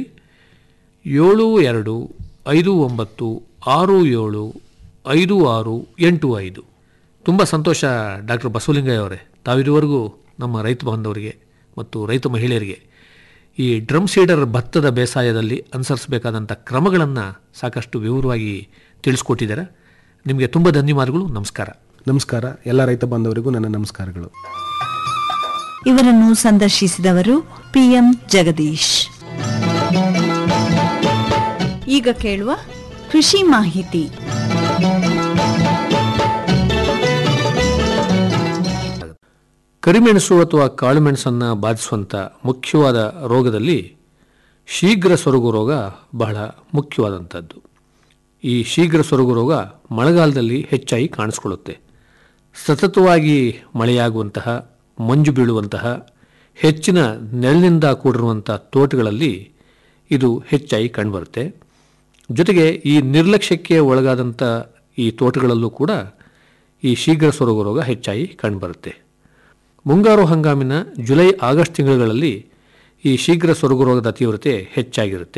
ಏಳು ಎರಡು ಐದು ಒಂಬತ್ತು ಆರು ಏಳು ಐದು ಆರು ಎಂಟು ಐದು ತುಂಬ ಸಂತೋಷ ಡಾಕ್ಟರ್ ಬಸವಲಿಂಗಯ್ಯ ಅವರೇ ತಾವಿದುವರೆಗೂ ನಮ್ಮ ರೈತ ಬಾಂಧವರಿಗೆ ಮತ್ತು ರೈತ ಮಹಿಳೆಯರಿಗೆ ಈ ಡ್ರಮ್ ಸೀಡರ್ ಭತ್ತದ ಬೇಸಾಯದಲ್ಲಿ ಅನುಸರಿಸಬೇಕಾದಂಥ ಕ್ರಮಗಳನ್ನು ಸಾಕಷ್ಟು ವಿವರವಾಗಿ ತಿಳಿಸ್ಕೊಟ್ಟಿದ್ದಾರೆ ನಿಮಗೆ ತುಂಬ ಧನ್ಯವಾದಗಳು ನಮಸ್ಕಾರ ನಮಸ್ಕಾರ ಎಲ್ಲ ರೈತ ಬಾಂಧವರಿಗೂ ನನ್ನ ನಮಸ್ಕಾರಗಳು ಇವರನ್ನು ಸಂದರ್ಶಿಸಿದವರು ಪಿಎಂ ಜಗದೀಶ್ ಈಗ ಕೇಳುವ ಕೃಷಿ ಮಾಹಿತಿ ಕರಿಮೆಣಸು ಅಥವಾ ಕಾಳುಮೆಣಸನ್ನು ಬಾಧಿಸುವಂಥ ಮುಖ್ಯವಾದ ರೋಗದಲ್ಲಿ ಶೀಘ್ರ ಸೊರಗು ರೋಗ ಬಹಳ ಮುಖ್ಯವಾದಂಥದ್ದು ಈ ಶೀಘ್ರ ಸೊರಗು ರೋಗ ಮಳೆಗಾಲದಲ್ಲಿ ಹೆಚ್ಚಾಗಿ ಕಾಣಿಸ್ಕೊಳ್ಳುತ್ತೆ ಸತತವಾಗಿ ಮಳೆಯಾಗುವಂತಹ ಮಂಜು ಬೀಳುವಂತಹ ಹೆಚ್ಚಿನ ನೆರಳಿನಿಂದ ಕೂಡಿರುವಂಥ ತೋಟಗಳಲ್ಲಿ ಇದು ಹೆಚ್ಚಾಗಿ ಕಂಡುಬರುತ್ತೆ ಜೊತೆಗೆ ಈ ನಿರ್ಲಕ್ಷ್ಯಕ್ಕೆ ಒಳಗಾದಂಥ ಈ ತೋಟಗಳಲ್ಲೂ ಕೂಡ ಈ ಶೀಘ್ರ ಸೊರಗು ರೋಗ ಹೆಚ್ಚಾಗಿ ಕಂಡುಬರುತ್ತೆ ಮುಂಗಾರು ಹಂಗಾಮಿನ ಜುಲೈ ಆಗಸ್ಟ್ ತಿಂಗಳುಗಳಲ್ಲಿ ಈ ಶೀಘ್ರ ಸೊರಗು ರೋಗದ ತೀವ್ರತೆ ಹೆಚ್ಚಾಗಿರುತ್ತೆ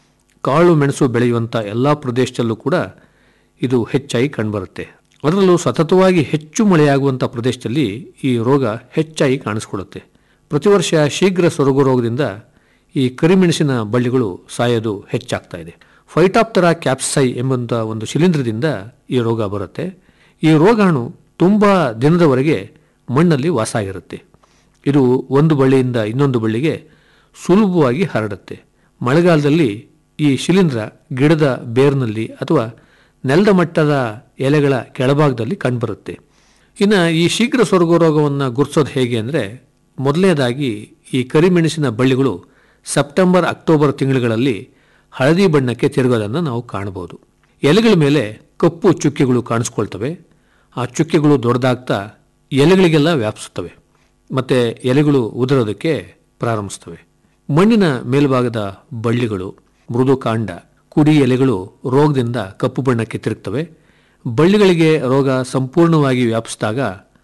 ಕಾಳು ಮೆಣಸು ಬೆಳೆಯುವಂಥ ಎಲ್ಲ ಪ್ರದೇಶದಲ್ಲೂ ಕೂಡ ಇದು ಹೆಚ್ಚಾಗಿ ಕಂಡುಬರುತ್ತೆ ಅದರಲ್ಲೂ ಸತತವಾಗಿ ಹೆಚ್ಚು ಮಳೆಯಾಗುವಂಥ ಪ್ರದೇಶದಲ್ಲಿ ಈ ರೋಗ ಹೆಚ್ಚಾಗಿ ಕಾಣಿಸ್ಕೊಳ್ಳುತ್ತೆ ಪ್ರತಿ ವರ್ಷ ಶೀಘ್ರ ಸೊರಗು ರೋಗದಿಂದ ಈ ಕರಿಮೆಣಸಿನ ಬಳ್ಳಿಗಳು ಸಾಯೋದು ಹೆಚ್ಚಾಗ್ತಾ ಇದೆ ಫೈಟಾಪ್ತರಾ ಕ್ಯಾಪ್ಸೈ ಎಂಬಂಥ ಒಂದು ಶಿಲೀಂಧ್ರದಿಂದ ಈ ರೋಗ ಬರುತ್ತೆ ಈ ರೋಗಾಣು ತುಂಬ ದಿನದವರೆಗೆ ಮಣ್ಣಲ್ಲಿ ವಾಸ ಆಗಿರುತ್ತೆ ಇದು ಒಂದು ಬಳ್ಳಿಯಿಂದ ಇನ್ನೊಂದು ಬಳ್ಳಿಗೆ ಸುಲಭವಾಗಿ ಹರಡುತ್ತೆ ಮಳೆಗಾಲದಲ್ಲಿ ಈ ಶಿಲೀಂಧ್ರ ಗಿಡದ ಬೇರ್ನಲ್ಲಿ ಅಥವಾ ನೆಲದ ಮಟ್ಟದ ಎಲೆಗಳ ಕೆಳಭಾಗದಲ್ಲಿ ಕಂಡುಬರುತ್ತೆ ಇನ್ನು ಈ ಶೀಘ್ರ ಸೊರಗು ರೋಗವನ್ನು ಗುರುತಿಸೋದು ಹೇಗೆ ಅಂದರೆ ಮೊದಲನೇದಾಗಿ ಈ ಕರಿಮೆಣಸಿನ ಬಳ್ಳಿಗಳು ಸೆಪ್ಟೆಂಬರ್ ಅಕ್ಟೋಬರ್ ತಿಂಗಳುಗಳಲ್ಲಿ ಹಳದಿ ಬಣ್ಣಕ್ಕೆ ತಿರುಗೋದನ್ನು ನಾವು ಕಾಣಬಹುದು ಎಲೆಗಳ ಮೇಲೆ ಕಪ್ಪು ಚುಕ್ಕೆಗಳು ಕಾಣಿಸ್ಕೊಳ್ತವೆ ಆ ಚುಕ್ಕೆಗಳು ದೊಡ್ಡದಾಗ್ತಾ ಎಲೆಗಳಿಗೆಲ್ಲ ವ್ಯಾಪಿಸುತ್ತವೆ ಮತ್ತು ಎಲೆಗಳು ಉದುರೋದಕ್ಕೆ ಪ್ರಾರಂಭಿಸ್ತವೆ ಮಣ್ಣಿನ ಮೇಲ್ಭಾಗದ ಬಳ್ಳಿಗಳು ಮೃದು ಕಾಂಡ ಕುಡಿ ಎಲೆಗಳು ರೋಗದಿಂದ ಕಪ್ಪು ಬಣ್ಣಕ್ಕೆ ತಿರುಗ್ತವೆ ಬಳ್ಳಿಗಳಿಗೆ ರೋಗ ಸಂಪೂರ್ಣವಾಗಿ ವ್ಯಾಪಿಸಿದಾಗ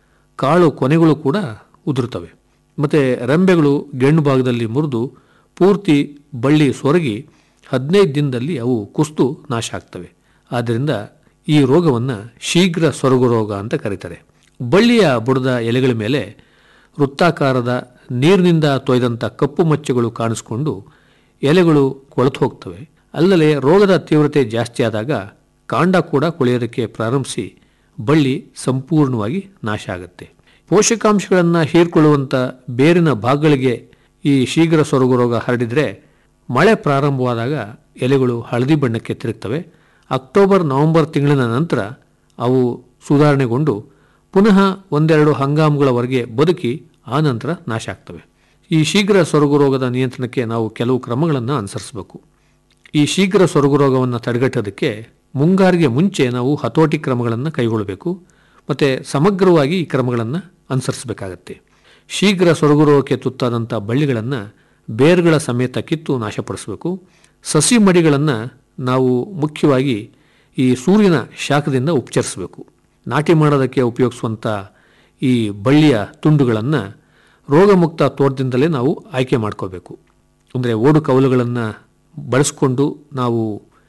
ಕಾಳು ಕೊನೆಗಳು ಕೂಡ ಉದುರುತ್ತವೆ ಮತ್ತು ರೆಂಬೆಗಳು ಗೆಣ್ಣು ಭಾಗದಲ್ಲಿ ಮುರಿದು ಪೂರ್ತಿ ಬಳ್ಳಿ ಸೊರಗಿ ಹದಿನೈದು ದಿನದಲ್ಲಿ ಅವು ಕುಸ್ತು ನಾಶ ಆಗ್ತವೆ ಆದ್ದರಿಂದ ಈ ರೋಗವನ್ನು ಶೀಘ್ರ ಸೊರಗು ರೋಗ ಅಂತ ಕರೀತಾರೆ ಬಳ್ಳಿಯ ಬುಡದ ಎಲೆಗಳ ಮೇಲೆ ವೃತ್ತಾಕಾರದ ನೀರಿನಿಂದ ತೊಯ್ದಂಥ ಕಪ್ಪು ಮಚ್ಚೆಗಳು ಕಾಣಿಸ್ಕೊಂಡು ಎಲೆಗಳು ಕೊಳೆತು ಹೋಗ್ತವೆ ಅಲ್ಲದೆ ರೋಗದ ತೀವ್ರತೆ ಜಾಸ್ತಿ ಆದಾಗ ಕಾಂಡ ಕೂಡ ಕೊಳೆಯೋದಕ್ಕೆ ಪ್ರಾರಂಭಿಸಿ ಬಳ್ಳಿ ಸಂಪೂರ್ಣವಾಗಿ ನಾಶ ಆಗುತ್ತೆ ಪೋಷಕಾಂಶಗಳನ್ನು ಹೀರ್ಕೊಳ್ಳುವಂಥ ಬೇರಿನ ಭಾಗಗಳಿಗೆ ಈ ಶೀಘ್ರ ಸೊರಗು ರೋಗ ಹರಡಿದರೆ ಮಳೆ ಪ್ರಾರಂಭವಾದಾಗ ಎಲೆಗಳು ಹಳದಿ ಬಣ್ಣಕ್ಕೆ ತಿರುಗ್ತವೆ ಅಕ್ಟೋಬರ್ ನವೆಂಬರ್ ತಿಂಗಳಿನ ನಂತರ ಅವು ಸುಧಾರಣೆಗೊಂಡು ಪುನಃ ಒಂದೆರಡು ಹಂಗಾಮುಗಳವರೆಗೆ ಬದುಕಿ ಆ ನಂತರ ನಾಶ ಆಗ್ತವೆ ಈ ಶೀಘ್ರ ಸೊರಗು ರೋಗದ ನಿಯಂತ್ರಣಕ್ಕೆ ನಾವು ಕೆಲವು ಕ್ರಮಗಳನ್ನು ಅನುಸರಿಸಬೇಕು ಈ ಶೀಘ್ರ ಸೊರಗು ರೋಗವನ್ನು ತಡೆಗಟ್ಟೋದಕ್ಕೆ ಮುಂಗಾರಿಗೆ ಮುಂಚೆ ನಾವು ಹತೋಟಿ ಕ್ರಮಗಳನ್ನು ಕೈಗೊಳ್ಳಬೇಕು ಮತ್ತು ಸಮಗ್ರವಾಗಿ ಈ ಕ್ರಮಗಳನ್ನು ಅನುಸರಿಸಬೇಕಾಗತ್ತೆ ಶೀಘ್ರ ಸೊರಗು ರೋಗಕ್ಕೆ ತುತ್ತಾದಂಥ ಬಳ್ಳಿಗಳನ್ನು ಬೇರುಗಳ ಸಮೇತ ಕಿತ್ತು ನಾಶಪಡಿಸಬೇಕು ಸಸಿ ಮಡಿಗಳನ್ನು ನಾವು ಮುಖ್ಯವಾಗಿ ಈ ಸೂರ್ಯನ ಶಾಖದಿಂದ ಉಪಚರಿಸಬೇಕು ನಾಟಿ ಮಾಡೋದಕ್ಕೆ ಉಪಯೋಗಿಸುವಂಥ ಈ ಬಳ್ಳಿಯ ತುಂಡುಗಳನ್ನು ರೋಗಮುಕ್ತ ತೋಟದಿಂದಲೇ ನಾವು ಆಯ್ಕೆ ಮಾಡ್ಕೋಬೇಕು ಅಂದರೆ ಓಡು ಕವಲುಗಳನ್ನು ಬಳಸ್ಕೊಂಡು ನಾವು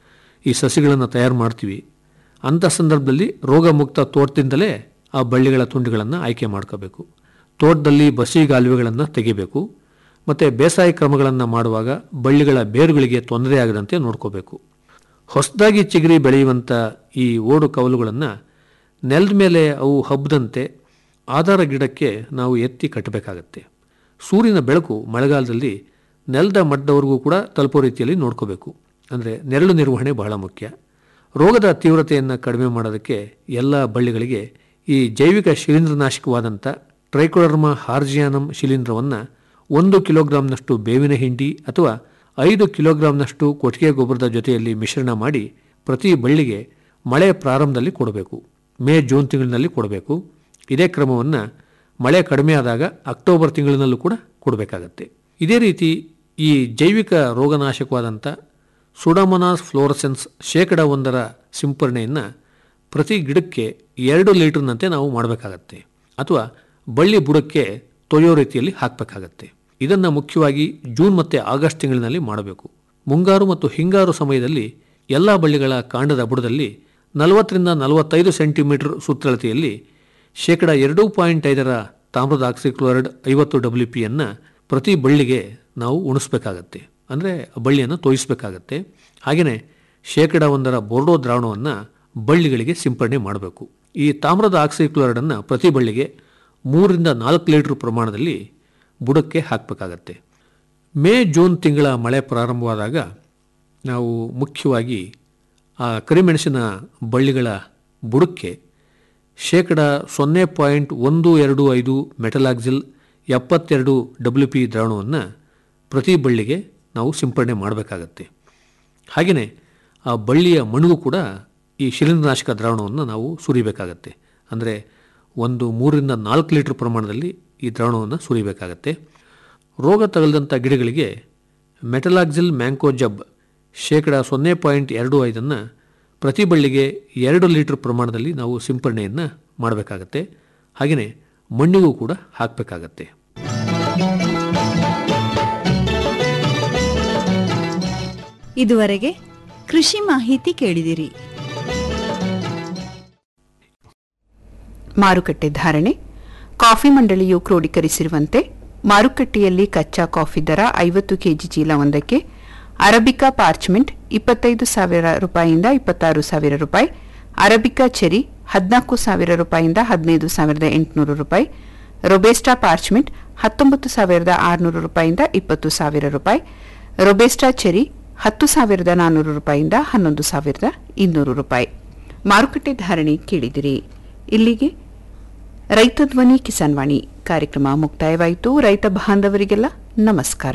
ಈ ಸಸಿಗಳನ್ನು ತಯಾರು ಮಾಡ್ತೀವಿ ಅಂಥ ಸಂದರ್ಭದಲ್ಲಿ ರೋಗಮುಕ್ತ ತೋಟದಿಂದಲೇ ಆ ಬಳ್ಳಿಗಳ ತುಂಡುಗಳನ್ನು ಆಯ್ಕೆ ಮಾಡ್ಕೋಬೇಕು ತೋಟದಲ್ಲಿ ಬಸಿಗಾಲುವೆಗಳನ್ನು ತೆಗಿಬೇಕು ಮತ್ತು ಬೇಸಾಯ ಕ್ರಮಗಳನ್ನು ಮಾಡುವಾಗ ಬಳ್ಳಿಗಳ ಬೇರುಗಳಿಗೆ ತೊಂದರೆ ಆಗದಂತೆ ನೋಡ್ಕೋಬೇಕು ಹೊಸದಾಗಿ ಚಿಗುರಿ ಬೆಳೆಯುವಂಥ ಈ ಓಡು ಕವಲುಗಳನ್ನು ನೆಲದ ಮೇಲೆ ಅವು ಹಬ್ಬದಂತೆ ಆಧಾರ ಗಿಡಕ್ಕೆ ನಾವು ಎತ್ತಿ ಕಟ್ಟಬೇಕಾಗತ್ತೆ ಸೂರ್ಯನ ಬೆಳಕು ಮಳೆಗಾಲದಲ್ಲಿ ನೆಲದ ಮಟ್ಟದವರೆಗೂ ಕೂಡ ತಲುಪೋ ರೀತಿಯಲ್ಲಿ ನೋಡ್ಕೋಬೇಕು ಅಂದರೆ ನೆರಳು ನಿರ್ವಹಣೆ ಬಹಳ ಮುಖ್ಯ ರೋಗದ ತೀವ್ರತೆಯನ್ನು ಕಡಿಮೆ ಮಾಡೋದಕ್ಕೆ ಎಲ್ಲ ಬಳ್ಳಿಗಳಿಗೆ ಈ ಜೈವಿಕ ಶಿಲೀಂಧ್ರನಾಶಕವಾದಂಥ ಟ್ರೈಕೋಡರ್ಮಾ ಹಾರ್ಜಿಯಾನಮ್ ಶಿಲೀಂಧ್ರವನ್ನು ಒಂದು ಕಿಲೋಗ್ರಾಂನಷ್ಟು ಬೇವಿನ ಹಿಂಡಿ ಅಥವಾ ಐದು ಕಿಲೋಗ್ರಾಂನಷ್ಟು ಕೊಟ್ಟಿಗೆ ಗೊಬ್ಬರದ ಜೊತೆಯಲ್ಲಿ ಮಿಶ್ರಣ ಮಾಡಿ ಪ್ರತಿ ಬಳ್ಳಿಗೆ ಮಳೆ ಪ್ರಾರಂಭದಲ್ಲಿ ಕೊಡಬೇಕು ಮೇ ಜೂನ್ ತಿಂಗಳಿನಲ್ಲಿ ಕೊಡಬೇಕು ಇದೇ ಕ್ರಮವನ್ನು ಮಳೆ ಕಡಿಮೆ ಆದಾಗ ಅಕ್ಟೋಬರ್ ತಿಂಗಳಿನಲ್ಲೂ ಕೂಡ ಕೊಡಬೇಕಾಗತ್ತೆ ಇದೇ ರೀತಿ ಈ ಜೈವಿಕ ರೋಗನಾಶಕವಾದಂಥ ಸುಡಮನಾಸ್ ಫ್ಲೋರಸೆನ್ಸ್ ಶೇಕಡ ಒಂದರ ಸಿಂಪರಣೆಯನ್ನು ಪ್ರತಿ ಗಿಡಕ್ಕೆ ಎರಡು ಲೀಟರ್ನಂತೆ ನಾವು ಮಾಡಬೇಕಾಗತ್ತೆ ಅಥವಾ ಬಳ್ಳಿ ಬುಡಕ್ಕೆ ತೊಳೆಯೋ ರೀತಿಯಲ್ಲಿ ಹಾಕಬೇಕಾಗತ್ತೆ ಇದನ್ನು ಮುಖ್ಯವಾಗಿ ಜೂನ್ ಮತ್ತು ಆಗಸ್ಟ್ ತಿಂಗಳಿನಲ್ಲಿ ಮಾಡಬೇಕು ಮುಂಗಾರು ಮತ್ತು ಹಿಂಗಾರು ಸಮಯದಲ್ಲಿ ಎಲ್ಲ ಬಳ್ಳಿಗಳ ಕಾಂಡದ ಬುಡದಲ್ಲಿ ನಲವತ್ತರಿಂದ ನಲವತ್ತೈದು ಸೆಂಟಿಮೀಟರ್ ಸುತ್ತಳತೆಯಲ್ಲಿ ಶೇಕಡ ಎರಡು ಪಾಯಿಂಟ್ ಐದರ ತಾಮ್ರದ ಆಕ್ಸಿಕ್ಲೋರೈಡ್ ಐವತ್ತು ಡಬ್ಲ್ಯೂ ಪಿಯನ್ನು ಪ್ರತಿ ಬಳ್ಳಿಗೆ ನಾವು ಉಣಿಸ್ಬೇಕಾಗತ್ತೆ ಅಂದರೆ ಬಳ್ಳಿಯನ್ನು ತೋಯಿಸಬೇಕಾಗತ್ತೆ ಹಾಗೆಯೇ ಶೇಕಡ ಒಂದರ ಬೋರ್ಡೋ ದ್ರಾವಣವನ್ನು ಬಳ್ಳಿಗಳಿಗೆ ಸಿಂಪಡಣೆ ಮಾಡಬೇಕು ಈ ತಾಮ್ರದ ಆಕ್ಸಿಕ್ಲೋರೈಡನ್ನು ಪ್ರತಿ ಬಳ್ಳಿಗೆ ಮೂರರಿಂದ ನಾಲ್ಕು ಲೀಟರ್ ಪ್ರಮಾಣದಲ್ಲಿ ಬುಡಕ್ಕೆ ಹಾಕಬೇಕಾಗತ್ತೆ ಮೇ ಜೂನ್ ತಿಂಗಳ ಮಳೆ ಪ್ರಾರಂಭವಾದಾಗ ನಾವು ಮುಖ್ಯವಾಗಿ ಆ ಕರಿಮೆಣಸಿನ ಬಳ್ಳಿಗಳ ಬುಡಕ್ಕೆ ಶೇಕಡ ಸೊನ್ನೆ ಪಾಯಿಂಟ್ ಒಂದು ಎರಡು ಐದು ಮೆಟಲಾಕ್ಸಿಲ್ ಎಪ್ಪತ್ತೆರಡು ಡಬ್ಲ್ಯೂ ಪಿ ದ್ರಾವಣವನ್ನು ಪ್ರತಿ ಬಳ್ಳಿಗೆ ನಾವು ಸಿಂಪಡಣೆ ಮಾಡಬೇಕಾಗತ್ತೆ ಹಾಗೆಯೇ ಆ ಬಳ್ಳಿಯ ಮಣುಗು ಕೂಡ ಈ ಶಿಲೀಂಧ್ರನಾಶಕ ದ್ರಾವಣವನ್ನು ನಾವು ಸುರಿಬೇಕಾಗತ್ತೆ ಅಂದರೆ ಒಂದು ಮೂರರಿಂದ ನಾಲ್ಕು ಲೀಟರ್ ಪ್ರಮಾಣದಲ್ಲಿ ಈ ದ್ರಾವಣವನ್ನು ಸುರಿಬೇಕಾಗತ್ತೆ ರೋಗ ತಗಲಿದಂಥ ಗಿಡಗಳಿಗೆ ಮೆಟಲಾಕ್ಸಿಲ್ ಮ್ಯಾಂಕೋಜಬ್ ಶೇಕಡ ಸೊನ್ನೆ ಪಾಯಿಂಟ್ ಎರಡು ಐದನ್ನು ಪ್ರತಿ ಬಳ್ಳಿಗೆ ಎರಡು ಲೀಟರ್ ಪ್ರಮಾಣದಲ್ಲಿ ನಾವು ಸಿಂಪರಣೆಯನ್ನು ಮಾಡಬೇಕಾಗತ್ತೆ ಹಾಗೆಯೇ ಮಣ್ಣಿಗೂ ಕೂಡ ಹಾಕಬೇಕಾಗತ್ತೆ ಇದುವರೆಗೆ ಕೃಷಿ ಮಾಹಿತಿ ಕೇಳಿದಿರಿ ಮಾರುಕಟ್ಟೆ ಧಾರಣೆ ಕಾಫಿ ಮಂಡಳಿಯು ಕ್ರೋಢೀಕರಿಸಿರುವಂತೆ ಮಾರುಕಟ್ಟೆಯಲ್ಲಿ ಕಚ್ಚಾ ಕಾಫಿ ದರ ಐವತ್ತು ಕೆಜಿ ಚೀಲ ಒಂದಕ್ಕೆ ಅರಬಿಕಾ ಪಾರ್ಚ್ಮೆಂಟ್ ಇಪ್ಪತ್ತೈದು ಸಾವಿರ ರೂಪಾಯಿಯಿಂದ ಇಪ್ಪತ್ತಾರು ಸಾವಿರ ರೂಪಾಯಿ ಅರಬಿಕಾ ಚೆರಿ ಹದಿನಾಲ್ಕು ಸಾವಿರ ರೂಪಾಯಿಯಿಂದ ಹದಿನೈದು ಸಾವಿರದ ಎಂಟುನೂರು ರೂಪಾಯಿ ರೊಬೆಸ್ಟಾ ಪಾರ್ಚ್ಮೆಂಟ್ ಹತ್ತೊಂಬತ್ತು ಸಾವಿರದ ಆರುನೂರು ರೂಪಾಯಿಯಿಂದ ಇಪ್ಪತ್ತು ಸಾವಿರ ರೂಪಾಯಿ ರೊಬೆಸ್ಟಾ ಚೆರಿ ಹತ್ತು ಸಾವಿರದ ನಾನ್ನೂರು ರೂಪಾಯಿಯಿಂದ ಹನ್ನೊಂದು ಸಾವಿರದ ಇನ್ನೂರು ರೂಪಾಯಿ ಮಾರುಕಟ್ಟೆ ಧಾರಣೆ ಕೇಳಿದಿರಿ ಇಲ್ಲಿಗೆ ರೈತ ಧ್ವನಿ ಕಿಸಾನ್ ವಾಣಿ ಕಾರ್ಯಕ್ರಮ ಮುಕ್ತಾಯವಾಯಿತು ರೈತ ಬಾಂಧವರಿಗೆಲ್ಲ ನಮಸ್ಕಾರ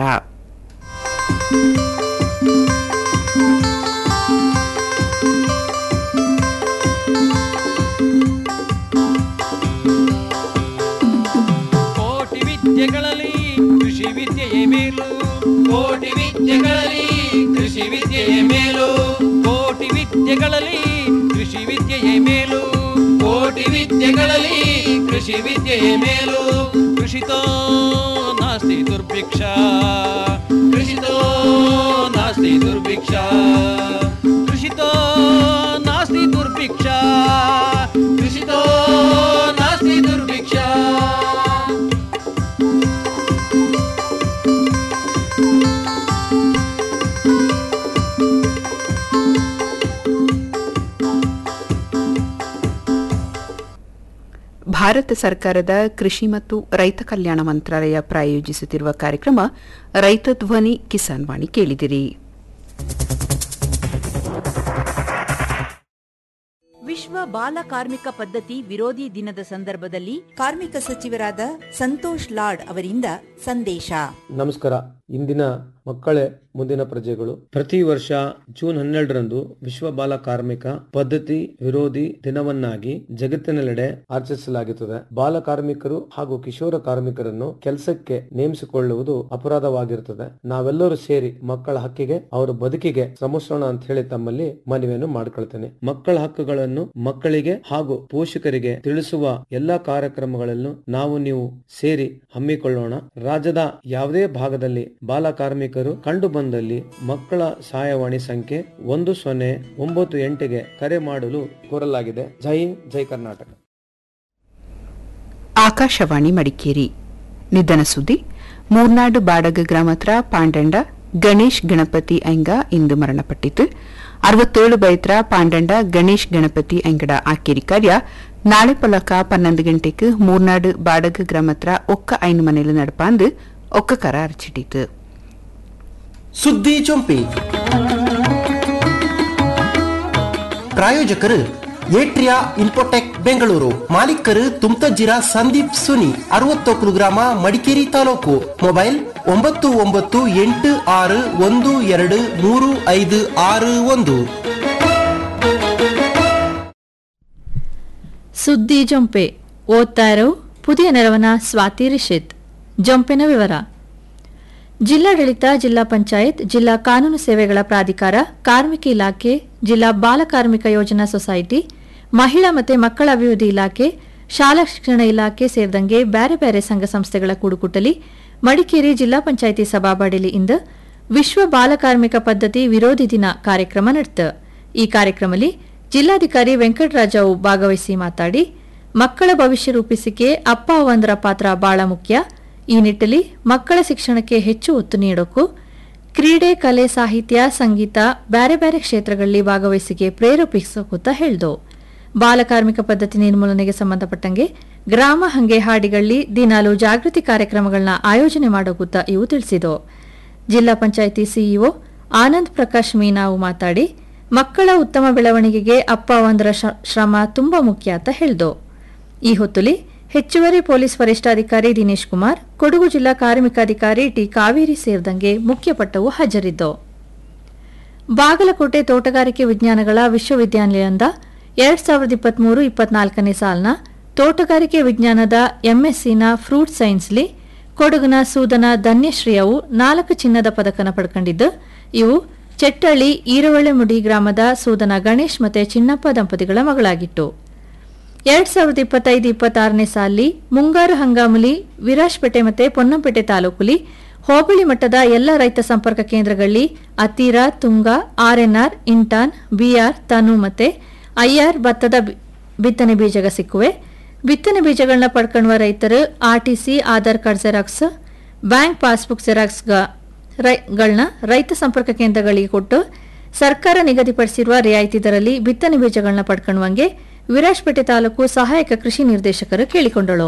ಕೋಟಿ ವಿದ್ಯೆಗಳಲ್ಲಿ ಕೃಷಿ ವಿದ್ಯೆಯೇ ಮೇಲು ಕೋಟಿ ವಿದ್ಯೆಗಳಲ್ಲಿ ಕೃಷಿ ವಿದ್ಯೆಯೇ ಮೇಲು ಕೋಟಿ ವಿದ್ಯೆಗಳಲ್ಲಿ ಕೃಷಿ ವಿದ್ಯೆಯೇ ಮೇಲು ಕೋಟಿ ವಿದ್ಯೆಗಳಲ್ಲಿ ಕೃಷಿ ವಿದ್ಯೆಯೇ ಮೇಲು ಕೃಷಿತೋ ನಾಸ್ತಿ ದುರ್ಭಿಕ್ಷ ಕೃಷಿತೋ ನಾಸ್ತಿ ದುರ್ಭಿಕ್ಷ ಕೃಷಿತೋ ನಾಸ್ತಿ ದುರ್ಭಿಕ್ಷ ಕೃಷಿತೋ ನಾಸ್ತಿ ದುರ್ಭಿಕ್ಷ ಭಾರತ ಭಾರತ ಸರ್ಕಾರದ ಕೃಷಿ ಮತ್ತು ರೈತ ಕಲ್ಯಾಣ ಮಂತ್ರಾಲಯ ಪ್ರಾಯೋಜಿಸುತ್ತಿರುವ ಕಾರ್ಯಕ್ರಮ ರೈತ ಧ್ವನಿ ಕಿಸಾನ್ ವಾಣಿ ಕೇಳಿದಿರಿ ವಿಶ್ವ ಬಾಲ ಕಾರ್ಮಿಕ ಪದ್ಧತಿ ವಿರೋಧಿ ದಿನದ ಸಂದರ್ಭದಲ್ಲಿ ಕಾರ್ಮಿಕ ಸಚಿವರಾದ ಸಂತೋಷ್ ಲಾಡ್ ಅವರಿಂದ ಸಂದೇಶ ನಮಸ್ಕಾರ ಇಂದಿನ ಮಕ್ಕಳೇ ಮುಂದಿನ ಪ್ರಜೆಗಳು ಪ್ರತಿ ವರ್ಷ ಜೂನ್ ಹನ್ನೆರಡರಂದು ವಿಶ್ವ ಬಾಲ ಕಾರ್ಮಿಕ ಪದ್ಧತಿ ವಿರೋಧಿ ದಿನವನ್ನಾಗಿ ಜಗತ್ತಿನೆಲ್ಲೆಡೆ ಆಚರಿಸಲಾಗುತ್ತದೆ ಬಾಲ ಕಾರ್ಮಿಕರು ಹಾಗೂ ಕಿಶೋರ ಕಾರ್ಮಿಕರನ್ನು ಕೆಲಸಕ್ಕೆ ನೇಮಿಸಿಕೊಳ್ಳುವುದು ಅಪರಾಧವಾಗಿರುತ್ತದೆ ನಾವೆಲ್ಲರೂ ಸೇರಿ ಮಕ್ಕಳ ಹಕ್ಕಿಗೆ ಅವರ ಬದುಕಿಗೆ ಶ್ರಮಿಸೋಣ ಅಂತ ಹೇಳಿ ತಮ್ಮಲ್ಲಿ ಮನವಿಯನ್ನು ಮಾಡಿಕೊಳ್ತೇನೆ ಮಕ್ಕಳ ಹಕ್ಕುಗಳನ್ನು ಮಕ್ಕಳಿಗೆ ಹಾಗೂ ಪೋಷಕರಿಗೆ ತಿಳಿಸುವ ಎಲ್ಲಾ ಕಾರ್ಯಕ್ರಮಗಳನ್ನು ನಾವು ನೀವು ಸೇರಿ ಹಮ್ಮಿಕೊಳ್ಳೋಣ ರಾಜ್ಯದ ಯಾವುದೇ ಭಾಗದಲ್ಲಿ ಬಾಲ ಕಾರ್ಮಿಕರು ಕಂಡು ಬಂದಲ್ಲಿ ಮಕ್ಕಳ ಸಹಾಯವಾಣಿ ಸಂಖ್ಯೆ ಒಂದು ಸೊನ್ನೆ ಒಂಬತ್ತು ಎಂಟಿಗೆ ಕರೆ ಮಾಡಲು ಕೋರಲಾಗಿದೆ ಜೈ ಹಿಂದ್ ಜೈ ಕರ್ನಾಟಕ ಆಕಾಶವಾಣಿ ಮಡಿಕೇರಿ ನಿಧನ ಸುದ್ದಿ ಮೂರ್ನಾಡು ಬಾಡಗ ಗ್ರಾಮತ್ರ ಪಾಂಡಂಡ ಗಣೇಶ್ ಗಣಪತಿ ಐಂಗ ಇಂದು ಮರಣಪಟ್ಟಿತು ಅರವತ್ತೇಳು ಬೈತ್ರ ಪಾಂಡಂಡ ಗಣೇಶ್ ಗಣಪತಿ ಐಂಗಡ ಆಕೇರಿ ಕಾರ್ಯ ನಾಳೆ ಪೊಲಕ ಪನ್ನೊಂದು ಗಂಟೆಗೆ ಮೂರ್ನಾಡು ಬಾಡಗ ಗ್ರಾಮತ್ರ ಒಕ್ಕ ಐನು ಮನೆಲು ನಡಪಾಂದು ಒಕ್ಕ ಕರ ಅರಚಿಟ್ಟಿತು ಸುದ್ದಿ ಚೊಂಪಿ ಪ್ರಾಯೋಜಕರು ಏಟ್ರಿಯಾ ಇನ್ಫೋಟೆಕ್ ಬೆಂಗಳೂರು ಮಾಲೀಕರು ತುಮ್ತಜ್ಜಿರ ಸಂದೀಪ್ ಸುನಿ ಅರವತ್ತೊಕ್ಕಲು ಗ್ರಾಮ ಮಡಿಕೇರಿ ತಾಲೂಕು ಮೊಬೈಲ್ ಒಂಬತ್ತು ಒಂಬತ್ತು ಎಂಟು ಆರು ಒಂದು ಎರಡು ಮೂರು ಐದು ಆರು ಒಂದು ಸುದ್ದಿ ಜೊಂಪೆ ಓದ್ತಾ ಇರೋ ಪುದಿಯ ನೆರವನ ಸ್ವಾತಿ ರಿಷಿತ್ ಜೊಂಪಿನ ವಿವರ ಜಿಲ್ಲಾಡಳಿತ ಜಿಲ್ಲಾ ಪಂಚಾಯತ್ ಜಿಲ್ಲಾ ಕಾನೂನು ಸೇವೆಗಳ ಪ್ರಾಧಿಕಾರ ಕಾರ್ಮಿಕ ಇಲಾಖೆ ಜಿಲ್ಲಾ ಬಾಲ ಕಾರ್ಮಿಕ ಯೋಜನಾ ಸೊಸೈಟಿ ಮಹಿಳಾ ಮತ್ತು ಮಕ್ಕಳ ಅಭಿವೃದ್ಧಿ ಇಲಾಖೆ ಶಾಲಾ ಶಿಕ್ಷಣ ಇಲಾಖೆ ಸೇರಿದಂಗೆ ಬೇರೆ ಬೇರೆ ಸಂಘ ಸಂಸ್ಥೆಗಳ ಕೂಡುಕುಟಲಿ ಮಡಿಕೇರಿ ಜಿಲ್ಲಾ ಪಂಚಾಯಿತಿ ಸಭಾಬಾಡಿಲಿ ಇಂದು ವಿಶ್ವ ಬಾಲ ಕಾರ್ಮಿಕ ಪದ್ಧತಿ ವಿರೋಧಿ ದಿನ ಕಾರ್ಯಕ್ರಮ ನಡೆತ ಈ ಕಾರ್ಯಕ್ರಮದಲ್ಲಿ ಜಿಲ್ಲಾಧಿಕಾರಿ ವೆಂಕಟರಾಜವು ಭಾಗವಹಿಸಿ ಮಾತಾಡಿ ಮಕ್ಕಳ ಭವಿಷ್ಯ ರೂಪಿಸಿಕೆ ಅಪ್ಪ ಅವಂದರ ಪಾತ್ರ ಬಹಳ ಮುಖ್ಯ ಈ ನಿಟ್ಟಲ್ಲಿ ಮಕ್ಕಳ ಶಿಕ್ಷಣಕ್ಕೆ ಹೆಚ್ಚು ಒತ್ತು ನೀಡೋಕು ಕ್ರೀಡೆ ಕಲೆ ಸಾಹಿತ್ಯ ಸಂಗೀತ ಬೇರೆ ಬೇರೆ ಕ್ಷೇತ್ರಗಳಲ್ಲಿ ಭಾಗವಹಿಸಿಕೆ ಪ್ರೇರೇಪಿಸೋಕುತ್ತ ಹೇಳ್ದು ಬಾಲಕಾರ್ಮಿಕ ಪದ್ಧತಿ ನಿರ್ಮೂಲನೆಗೆ ಸಂಬಂಧಪಟ್ಟಂಗೆ ಗ್ರಾಮ ಹಂಗೆ ಹಾಡಿಗಳಲ್ಲಿ ದಿನಾಲು ಜಾಗೃತಿ ಕಾರ್ಯಕ್ರಮಗಳನ್ನ ಆಯೋಜನೆ ಮಾಡೋಕುತ್ತ ಇವು ತಿಳಿಸಿದು ಜಿಲ್ಲಾ ಪಂಚಾಯಿತಿ ಸಿಇಒ ಆನಂದ್ ಪ್ರಕಾಶ್ ಮೀನಾವು ಮಾತಾಡಿ ಮಕ್ಕಳ ಉತ್ತಮ ಬೆಳವಣಿಗೆಗೆ ಅಪ್ಪ ಅವಂದರ ಶ್ರಮ ತುಂಬಾ ಮುಖ್ಯ ಅಂತ ಹೇಳ್ದು ಈ ಹೊತ್ತುಲಿ ಹೆಚ್ಚುವರಿ ಪೊಲೀಸ್ ವರಿಷ್ಠಾಧಿಕಾರಿ ದಿನೇಶ್ ಕುಮಾರ್ ಕೊಡಗು ಜಿಲ್ಲಾ ಕಾರ್ಮಿಕಾಧಿಕಾರಿ ಟಿ ಕಾವೇರಿ ಸೇರಿದಂಗೆ ಮುಖ್ಯ ಪಟ್ಟವು ಹಾಜರಿದ್ದು ಬಾಗಲಕೋಟೆ ತೋಟಗಾರಿಕೆ ವಿಜ್ಞಾನಗಳ ವಿಶ್ವವಿದ್ಯಾನಿಲಯದಿಂದ ಎರಡ್ ಸಾವಿರದ ಇಪ್ಪತ್ಮೂರು ಇಪ್ಪತ್ನಾಲ್ಕನೇ ಸಾಲಿನ ತೋಟಗಾರಿಕೆ ವಿಜ್ಞಾನದ ಎಂಎಸ್ಸಿನ ಫ್ರೂಟ್ ಸೈನ್ಸ್ಲಿ ಕೊಡಗಿನ ಸೂದನ ಧನ್ಯಶ್ರೀಯವು ನಾಲ್ಕು ಚಿನ್ನದ ಪದಕನ ಪಡ್ಕೊಂಡಿದ್ದು ಇವು ಚೆಟ್ಟಳ್ಳಿ ಈರವಳ್ಳೆಮುಡಿ ಗ್ರಾಮದ ಸೂದನ ಗಣೇಶ್ ಮತ್ತೆ ಚಿನ್ನಪ್ಪ ದಂಪತಿಗಳ ಮಗಳಾಗಿತ್ತು ಎರಡ್ ಸಾವಿರದ ಇಪ್ಪತ್ತೈದು ಇಪ್ಪತ್ತಾರನೇ ಸಾಲಿ ಮುಂಗಾರು ಹಂಗಾಮುಲಿ ವಿರಾಜ್ಪೇಟೆ ಮತ್ತು ಪೊನ್ನಂಪೇಟೆ ತಾಲೂಕುಲಿ ಹೋಬಳಿ ಮಟ್ಟದ ಎಲ್ಲ ರೈತ ಸಂಪರ್ಕ ಕೇಂದ್ರಗಳಲ್ಲಿ Athira Tunga RNR Intan BR Tanu ಮತ್ತೆ ಐಆರ್ ಭತ್ತದ ಬಿತ್ತನೆ ಬೀಜಗ ಸಿಕ್ಕುವೆ ಬಿತ್ತನೆ ಬೀಜಗಳನ್ನ ಪಡ್ಕೊಳ್ಳುವ ರೈತರು RTC Aadhaar card xerox bank passbook ಜೆರಾಕ್ಸ್ಗಳನ್ನ ರೈತ ಸಂಪರ್ಕ ಕೇಂದ್ರಗಳಿಗೆ ಕೊಟ್ಟು ಸರ್ಕಾರ ನಿಗದಿಪಡಿಸಿರುವ ರಿಯಾಯಿತಿ ದರಲ್ಲಿ ಬಿತ್ತನೆ ಬೀಜಗಳನ್ನ ಪಡ್ಕೊಳ್ಳುವಂಗೆ ವಿರಾಜ್ಪೇಟೆ ತಾಲೂಕು ಸಹಾಯಕ ಕೃಷಿ ನಿರ್ದೇಶಕರು ಕೇಳಿಕೊಂಡಳು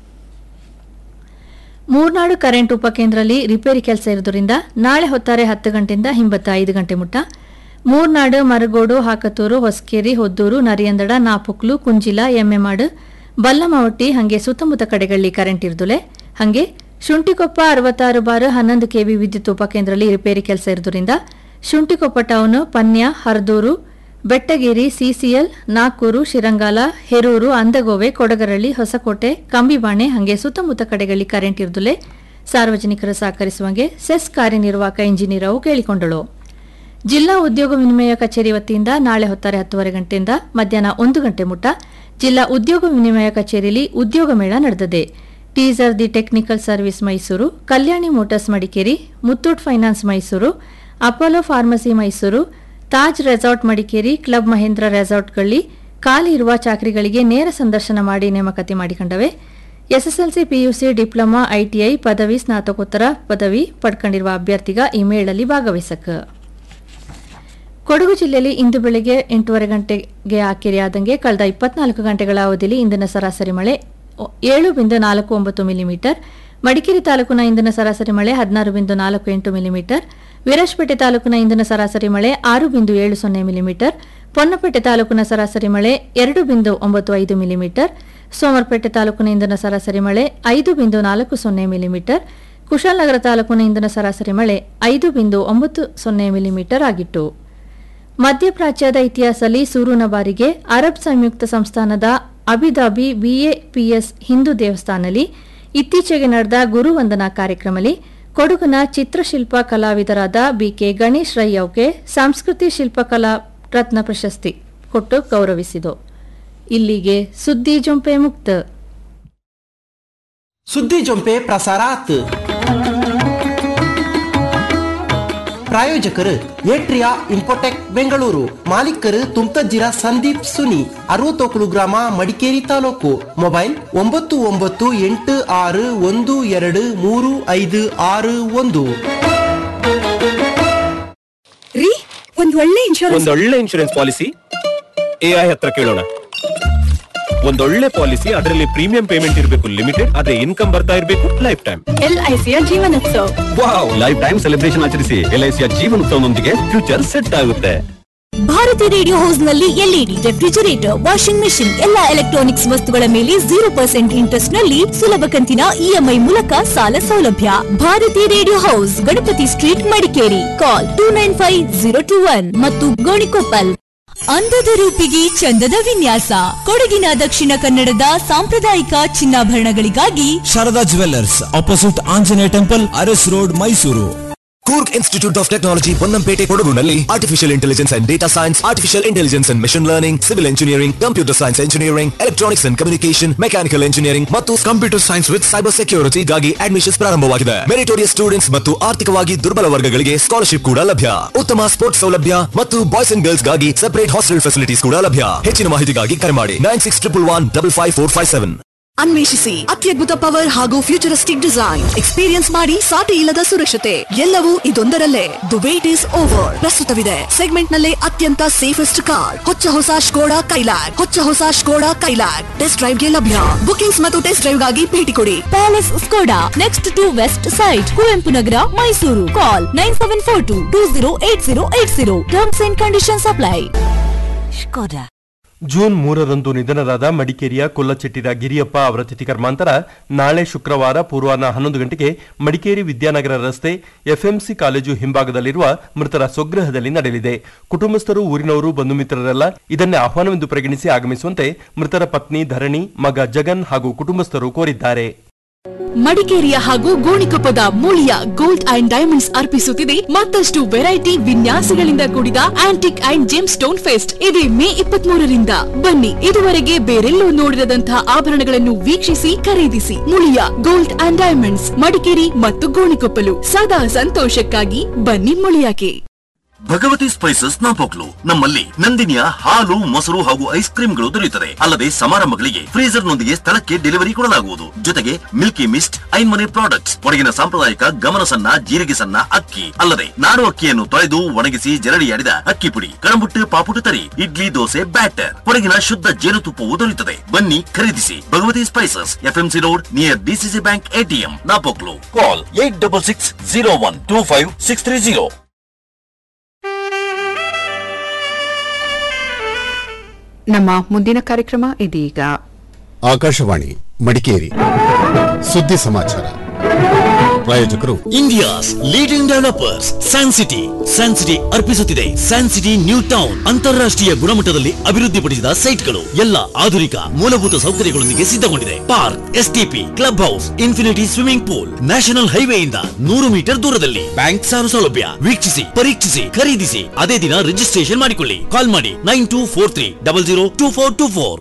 ಮೂರ್ನಾಡು ಕರೆಂಟ್ ಉಪಕೇಂದ್ರದಲ್ಲಿ ರಿಪೇರಿ ಕೆಲಸ ಇರುವುದರಿಂದ ನಾಳೆ ಹೊತ್ತಾರೆ ಹತ್ತು ಗಂಟೆಯಿಂದ ಹಿಂಬತ್ತ ಐದು ಗಂಟೆ ಮುಟ್ಟ ಮೂರ್ನಾಡು ಮರಗೋಡು ಹಾಕತೂರು ಹೊಸಕೇರಿ ಹೊದ್ದೂರು ನರಿಯಂದಡ ನಾಪುಕ್ಲು ಕುಂಜಿಲ ಎಮ್ಮೆಮಾಡು ಬಲ್ಲಮಾವಟ್ಟಿ ಹಂಗೆ ಸುತ್ತಮುತ್ತ ಕಡೆಗಳಲ್ಲಿ ಕರೆಂಟ್ ಇರುದುಲೆ ಹಂಗೆ ಶುಂಠಿಕೊಪ್ಪ ಅರವತ್ತಾರು ಬಾರು ಹನ್ನೊಂದು ಕೆವಿ ವಿದ್ಯುತ್ ಉಪಕೇಂದ್ರದಲ್ಲಿ ರಿಪೇರಿ ಕೆಲಸ ಇರುವುದರಿಂದ ಶುಂಠಿಕೊಪ್ಪ ಟೌನ್ ಪನ್ಯ ಹರ್ದೂರು ಬೆಟ್ಟಗೇರಿ ಸಿಸಿಎಲ್ ನಾಕೂರು ಶಿರಂಗಾಲ ಹೆರೂರು ಅಂದಗೋವೆ ಕೊಡಗರಳ್ಳಿ ಹೊಸಕೋಟೆ ಕಂಬಿಬಾಣೆ ಹಂಗೆ ಸುತ್ತಮುತ್ತ ಕಡೆಗಳಲ್ಲಿ ಕರೆಂಟ್ ಇರುದುಲೆ ಸಾರ್ವಜನಿಕರು ಸಹಕರಿಸುವಂಗೆ ಸೆಸ್ ಕಾರ್ಯನಿರ್ವಾಹಕ ಇಂಜಿನಿಯರ್ ಅವು ಕೇಳಿಕೊಂಡಳು ಜಿಲ್ಲಾ ಉದ್ಯೋಗ ವಿನಿಮಯ ಕಚೇರಿ ವತಿಯಿಂದ ನಾಳೆ ಹೊತ್ತಾರೆ ಹತ್ತುವರೆ ಗಂಟೆಯಿಂದ ಮಧ್ಯಾಹ್ನ ಒಂದು ಗಂಟೆ ಮುಟ್ಟ ಜಿಲ್ಲಾ ಉದ್ಯೋಗ ವಿನಿಮಯ ಕಚೇರಿಯಲ್ಲಿ ಉದ್ಯೋಗ ಮೇಳ ನಡೆದಿದೆ ಟೀಸರ್ the technical service Mysuru Kalyani motors Madikeri Muthoot finance Mysuru Apollo pharmacy Mysuru Taj resort Madikeri club Mahindra ರೆಸಾರ್ಟ್ಗಳಲ್ಲಿ ಖಾಲಿ ಇರುವ ಚಾಕರಿಗಳಿಗೆ ನೇರ ಸಂದರ್ಶನ ಮಾಡಿ ನೇಮಕಾತಿ ಮಾಡಿಕೊಂಡವೆ ಎಸ್ಎಸ್ಎಲ್ಸಿ ಪಿಯುಸಿ ಡಿಪ್ಲೊಮಾ ಐಟಿಐ ಪದವಿ ಸ್ನಾತಕೋತ್ತರ ಪದವಿ ಪಡ್ಕೊಂಡಿರುವ ಅಭ್ಯರ್ಥಿಗ ಈ ಮೇಳಲ್ಲಿ ಭಾಗವಹಿಸಕ ಕೊಡಗು ಜಿಲ್ಲೆಯಲ್ಲಿ ಇಂದು ಬೆಳಗ್ಗೆ ಎಂಟೂವರೆ ಗಂಟೆಗೆ ಆಕೆರೆಯಾದಂಗೆ ಕಳೆದ ಇಪ್ಪತ್ನಾಲ್ಕು ಗಂಟೆಗಳ ಅವಧಿಯಲ್ಲಿ ಇಂದಿನ ಸರಾಸರಿ ಮಳೆ ಒ- ಏಳು ಬಿಂದು ನಾಲ್ಕು ಒಂಬತ್ತು ಮಿಲಿಮೀಟರ್ ಮಡಿಕೇರಿ ತಾಲೂಕಿನ ಇಂದಿನ ಸರಾಸರಿ ಮಳೆ ಹದಿನಾರು ಬಿಂದು ನಾಲ್ಕು ಎಂಟು ಮಿಲಿಮೀಟರ್ ವಿರಾಜಪೇಟೆ ತಾಲೂಕಿನ ಇಂದಿನ ಸರಾಸರಿ ಮಳೆ ಆರು ಬಿಂದು ಏಳು ಸೊನ್ನೆ ಮಿಲಿಮೀಟರ್ ಪೊನ್ನಪೇಟೆ ತಾಲೂಕಿನ ಸರಾಸರಿ ಮಳೆ ಎರಡು ಬಿಂದು ಒಂಬತ್ತು ಐದು ಮಿಲಿಮೀಟರ್ ಸೋಮರ್ಪೇಟೆ ತಾಲೂಕಿನ ಇಂದಿನ ಸರಾಸರಿ ಮಳೆ ಐದು ಬಿಂದು ನಾಲ್ಕು ಸೊನ್ನೆ ಮಿಲಿಮೀಟರ್ ಕುಶಾಲನಗರ ತಾಲೂಕಿನ ಇಂದಿನ ಸರಾಸರಿ ಮಳೆ ಐದು ಬಿಂದು ಒಂಬತ್ತು ಸೊನ್ನೆ ಮಿಲಿಮೀಟರ್ ಆಗಿತ್ತು ಮಧ್ಯಪ್ರಾಚ್ಯದ ಇತಿಹಾಸದಲ್ಲಿ ಸೂರೂನ ಬಾರಿಗೆ ಅರಬ್ ಸಂಯುಕ್ತ ಸಂಸ್ಥಾನದ ಅಬಿದಾಬಿ ಬಿಎಪಿಎಸ್ ಹಿಂದೂ ದೇವಸ್ಥಾನದಲ್ಲಿ ಇತ್ತೀಚೆಗೆ ನಡೆದ ಗುರುವಂದನಾ ಕಾರ್ಯಕ್ರಮದಲ್ಲಿ ಕೊಡಗಿನ ಚಿತ್ರಶಿಲ್ಪ ಕಲಾವಿದರಾದ ಬಿಕೆ ಗಣೇಶ್ ರೈ ಅವರಿಗೆ ಸಂಸ್ಕೃತಿ ಶಿಲ್ಪಕಲಾ ರತ್ನ ಪ್ರಶಸ್ತಿ ಕೊಟ್ಟು ಗೌರವಿಸಿತು ಇಲ್ಲಿಗೆ ಸುದ್ದಿ ಜೊಂಪೆ ಮುಕ್ತ ಸುದ್ದಿ ಜೊಂಪೆ ಪ್ರಸಾರಾತ್ ಪ್ರಾಯೋಜಕರು ಏಟ್ರಿಯಾ ಇನ್ಫೋಟೆಕ್ ಬೆಂಗಳೂರು ಮಾಲೀಕರು ತುಮ್ತಜ್ಜಿರ ಸಂದೀಪ್ ಸುನಿ ಅರವತ್ತೊಕ್ಕಲು ಗ್ರಾಮ ಮಡಿಕೇರಿ ತಾಲೂಕು ಮೊಬೈಲ್ ಒಂಬತ್ತು ಒಂಬತ್ತು ಎಂಟು ಆರು ಒಂದು ಎರಡು ಮೂರು ಐದು ಆರು ಒಂದು ರೀ ಒಂದ್ ಒಳ್ಳೆ ಇನ್ಶೂರೆನ್ಸ್ ಒಂದೊಳ್ಳೆ ಇನ್ಶೂರೆನ್ಸ್ ಪಾಲಿಸಿ ಎಐ ಹತ್ರ ಕೇಳೋಣ ಒಂದೊಳ್ಳೆ ಪಾಲಿಸಿ ಅದರಲ್ಲಿ ಪ್ರೀಮಿಯಂ ಪೇಮೆಂಟ್ ಇರಬೇಕು ಲಿಮಿಟೆಡ್ ಅದೇ ಇನ್ಕಮ್ ಬರ್ತಾ ಇರಬೇಕು ಲೈಫ್ ಟೈಮ್ ಎಲ್ಐಸಿಯ Jeevan Utsav wow life time celebration ಆಚರಿಸಿ ಎಲ್ಐಸಿಯ ಜೀವನೋತ್ಸವದೊಂದಿಗೆ ಫ್ಯೂಚರ್ ಸೆಟ್ ಆಗುತ್ತೆ ಭಾರತಿ ರೇಡಿಯೋ ಹೌಸ್ ನಲ್ಲಿ ಎಲ್ಇಡಿ ರೆಫ್ರಿಜರೇಟರ್ ವಾಷಿಂಗ್ ಮೆಷಿನ್ ಎಲ್ಲಾ ಎಲೆಕ್ಟ್ರಾನಿಕ್ಸ್ ವಸ್ತುಗಳ ಮೇಲೆ ಜೀರೋ ಪರ್ಸೆಂಟ್ ಇಂಟ್ರೆಸ್ಟ್ ನಲ್ಲಿ ಸುಲಭ ಕಂತಿನ ಇಎಂಐ ಮೂಲಕ ಸಾಲ ಸೌಲಭ್ಯ Bharati radio house Ganapati street Madikeri call two nine five zero two one ಮತ್ತು ಗೋಣಿಕೊಪ್ಪಲ್ ಅಂದದ ರೂಪಿಗೆ ಚಂದದ ವಿನ್ಯಾಸ ಕೊಡಗಿನ ದಕ್ಷಿಣ ಕನ್ನಡದ ಸಾಂಪ್ರದಾಯಿಕ ಚಿನ್ನಾಭರಣಗಳಿಗಾಗಿ Sharada jewellers opposite Anjaneya temple Aras road Mysuru Coorg institute of technology Ponnampet ಕೊಡಗುನಲ್ಲಿ artificial intelligence and data science artificial intelligence and machine learning civil engineering computer science engineering electronics and communication mechanical engineering ಮತ್ತು ಕಂಪ್ಯೂಟರ್ ಸೈನ್ಸ್ ವಿತ್ ಸೈಬರ್ ಸೆಕ್ಯೂರಿಟಿಗಾಗಿ ಅಡ್ಮಿಷನ್ಸ್ ಪ್ರಾರಂಭವಾಗಿದೆ ಮೆರಿಟೋರಿಯಸ್ ಸ್ಟೂಡೆಂಟ್ಸ್ ಮತ್ತು ಆರ್ಥಿಕವಾಗಿ ದುರ್ಬಲ ವರ್ಗಗಳಿಗೆ ಸ್ಕಾಲರ್ಶಿಪ್ ಕೂಡ ಲಭ್ಯ ಉತ್ತಮ ಸ್ಪೋರ್ಟ್ಸ್ ಸೌಲಭ್ಯ ಮತ್ತು ಬಾಯ್ಸ್ ಅಂಡ್ ಗರ್ಲ್ಸ್ ಗಾಗಿ ಸೆಪರೇಟ್ ಹಾಸ್ಟೆಲ್ ಫೆಸಿಲಿಟೀಸ್ ಕೂಡ ಲಭ್ಯ ಹೆಚ್ಚಿನ ಮಾಹಿತಿಗಾಗಿ ಕರೆ ಮಾಡಿ nine six triple one double five four five seven ಅನ್ವೇಷಿಸಿ ಅತ್ಯದ್ಭುತ ಪವರ್ ಹಾಗೂ ಫ್ಯೂಚರಿಸ್ಟಿಕ್ ಡಿಸೈನ್ ಎಕ್ಸ್ಪೀರಿಯನ್ಸ್ ಮಾಡಿ ಸಾಟಿ ಇಲ್ಲದ ಸುರಕ್ಷತೆ ಎಲ್ಲವೂ ಇದೊಂದರಲ್ಲೇ ದ ವೇಟ್ ಇಸ್ ಓವರ್ ಪ್ರಸ್ತುತವಿದೆ ಸೆಗ್ಮೆಂಟ್ ನಲ್ಲೇ ಅತ್ಯಂತ ಸೇಫೆಸ್ಟ್ ಕಾರ್ ಹೊಚ್ಚ ಹೊಸ ಸ್ಕೋಡಾ ಕೈಲಾಕ್ ಹೊಚ್ಚ ಹೊಸ ಸ್ಕೋಡಾ ಕೈಲಾಕ್ ಟೆಸ್ಟ್ ಡ್ರೈವ್ ಗೆ ಲಭ್ಯ ಬುಕಿಂಗ್ಸ್ ಮತ್ತು ಟೆಸ್ಟ್ ಡ್ರೈವ್ ಗಾಗಿ ಭೇಟಿ ಕೊಡಿ palace Skoda next to west side Kuvempu Nagar Mysuru call nine seven four two two zero eight zero eight zero terms and conditions apply Skoda June ಮೂರರಂದು ನಿಧನರಾದ ಮಡಿಕೇರಿಯ ಕೊಲ್ಲಚೆಟ್ಟಿರ ಗಿರಿಯಪ್ಪ ಅವರ ತಿಥಿ ಕರ್ಮಾಂತರ ನಾಳೆ ಶುಕ್ರವಾರ ಪೂರ್ವಾಹ್ನ ಹನ್ನೊಂದು ಗಂಟೆಗೆ ಮಡಿಕೇರಿ ವಿದ್ಯಾನಗರ ರಸ್ತೆ ಎಫ್ಎಂಸಿ ಕಾಲೇಜು ಹಿಂಭಾಗದಲ್ಲಿರುವ ಮೃತರ ಸ್ವಗೃಹದಲ್ಲಿ ನಡೆಯಲಿದೆ ಕುಟುಂಬಸ್ಥರು ಊರಿನವರು ಬಂಧು ಮಿತ್ರರೆಲ್ಲ ಇದನ್ನೇ ಆಹ್ವಾನವೆಂದು ಪರಿಗಣಿಸಿ ಆಗಮಿಸುವಂತೆ ಮೃತರ ಪತ್ನಿ ಧರಣಿ ಮಗ ಜಗನ್ ಹಾಗೂ ಕುಟುಂಬಸ್ಥರು ಕೋರಿದ್ದಾರೆ ಮಡಿಕೇರಿಯ ಹಾಗೂ ಗೋಣಿಕೊಪ್ಪದ ಮೂಳಿಯ ಗೋಲ್ಡ್ ಅಂಡ್ ಡೈಮಂಡ್ಸ್ ಅರ್ಪಿಸುತ್ತಿದೆ ಮತ್ತಷ್ಟು ವೆರೈಟಿ ವಿನ್ಯಾಸಗಳಿಂದ ಕೂಡಿದ antique and gem stone fest ಇದೆ ಮೇ ಇಪ್ಪತ್ತ್ ಮೂರರಿಂದ ಬನ್ನಿ ಇದುವರೆಗೆ ಬೇರೆಲ್ಲೂ ನೋಡಿರದಂತಹ ಆಭರಣಗಳನ್ನು ವೀಕ್ಷಿಸಿ ಖರೀದಿಸಿ Muliya gold and diamonds Madikeri ಮತ್ತು ಗೋಣಿಕೊಪ್ಪಲು ಸದಾ ಸಂತೋಷಕ್ಕಾಗಿ ಬನ್ನಿ ಮುಳಿಯಾಕೆ ಭಗವತಿ ಸ್ಪೈಸಸ್ ನಾಪೋಕ್ಲು ನಮ್ಮಲ್ಲಿ ನಂದಿನಿಯ ಹಾಲು ಮೊಸರು ಹಾಗೂ ಐಸ್ ಕ್ರೀಮ್ಗಳು ದೊರೆಯುತ್ತದೆ ಅಲ್ಲದೆ ಸಮಾರಂಭಗಳಿಗೆ ಫ್ರೀಜರ್ ನೊಂದಿಗೆ ಸ್ಥಳಕ್ಕೆ ಡೆಲಿವರಿ ಕೊಡಲಾಗುವುದು ಜೊತೆಗೆ ಮಿಲ್ಕಿ ಮಿಸ್ಟ್ ಐನ್ಮನೆ ಪ್ರಾಡಕ್ಟ್ಸ್ ಹೊರಗಿನ ಸಾಂಪ್ರದಾಯಿಕ ಗಮನ ಸಣ್ಣ ಜೀರಿಗೆ ಸಣ್ಣ ಅಕ್ಕಿ ಅಲ್ಲದೆ ನಾಡು ಅಕ್ಕಿಯನ್ನು ತೊಳೆದು ಒಣಗಿಸಿ ಜರಡಿಯಾಡಿದ ಅಕ್ಕಿ ಪುಡಿ ಕಡಂಬುಟ್ಟು ಪಾಪುಟ್ಟು ತರಿ ಇಡ್ಲಿ ದೋಸೆ ಬ್ಯಾಟರ್ ಹೊರಗಿನ ಶುದ್ಧ ಜೇನುತುಪ್ಪವು ದೊರೆಯುತ್ತದೆ ಬನ್ನಿ ಖರೀದಿಸಿ Bhagavati spices FMC road near DCC bank ATM Napoklu call eight double six zero one two five six three zero ನಮ್ಮ ಮುಂದಿನ ಕಾರ್ಯಕ್ರಮ ಇದೀಗ ಆಕಾಶವಾಣಿ ಮಡಿಕೇರಿ ಸುದ್ದಿ ಸಮಾಚಾರ ಪ್ರಾಯೋಜಕರು India's leading developers Sancity Sancity ಅರ್ಪಿಸುತ್ತಿದೆ ಸ್ಯಾನ್ಸಿಟಿ ನ್ಯೂ ಟೌನ್ ಅಂತಾರಾಷ್ಟ್ರೀಯ ಗುಣಮಟ್ಟದಲ್ಲಿ ಅಭಿವೃದ್ಧಿಪಡಿಸಿದ ಸೈಟ್ಗಳು ಎಲ್ಲ ಆಧುನಿಕ ಮೂಲಭೂತ ಸೌಕರ್ಯಗಳೊಂದಿಗೆ ಸಿದ್ಧಗೊಂಡಿದೆ park STP club house infinity swimming pool national ಹೈವೇಯಿಂದ ನೂರು ಮೀಟರ್ ದೂರದಲ್ಲಿ ಬ್ಯಾಂಕ್ ಸಾಲ ಸೌಲಭ್ಯ ವೀಕ್ಷಿಸಿ ಪರೀಕ್ಷಿಸಿ ಖರೀದಿಸಿ ಅದೇ ದಿನ ರಿಜಿಸ್ಟ್ರೇಷನ್ ಮಾಡಿಕೊಳ್ಳಿ ಕಾಲ್ ಮಾಡಿ nine two four three double zero two four two four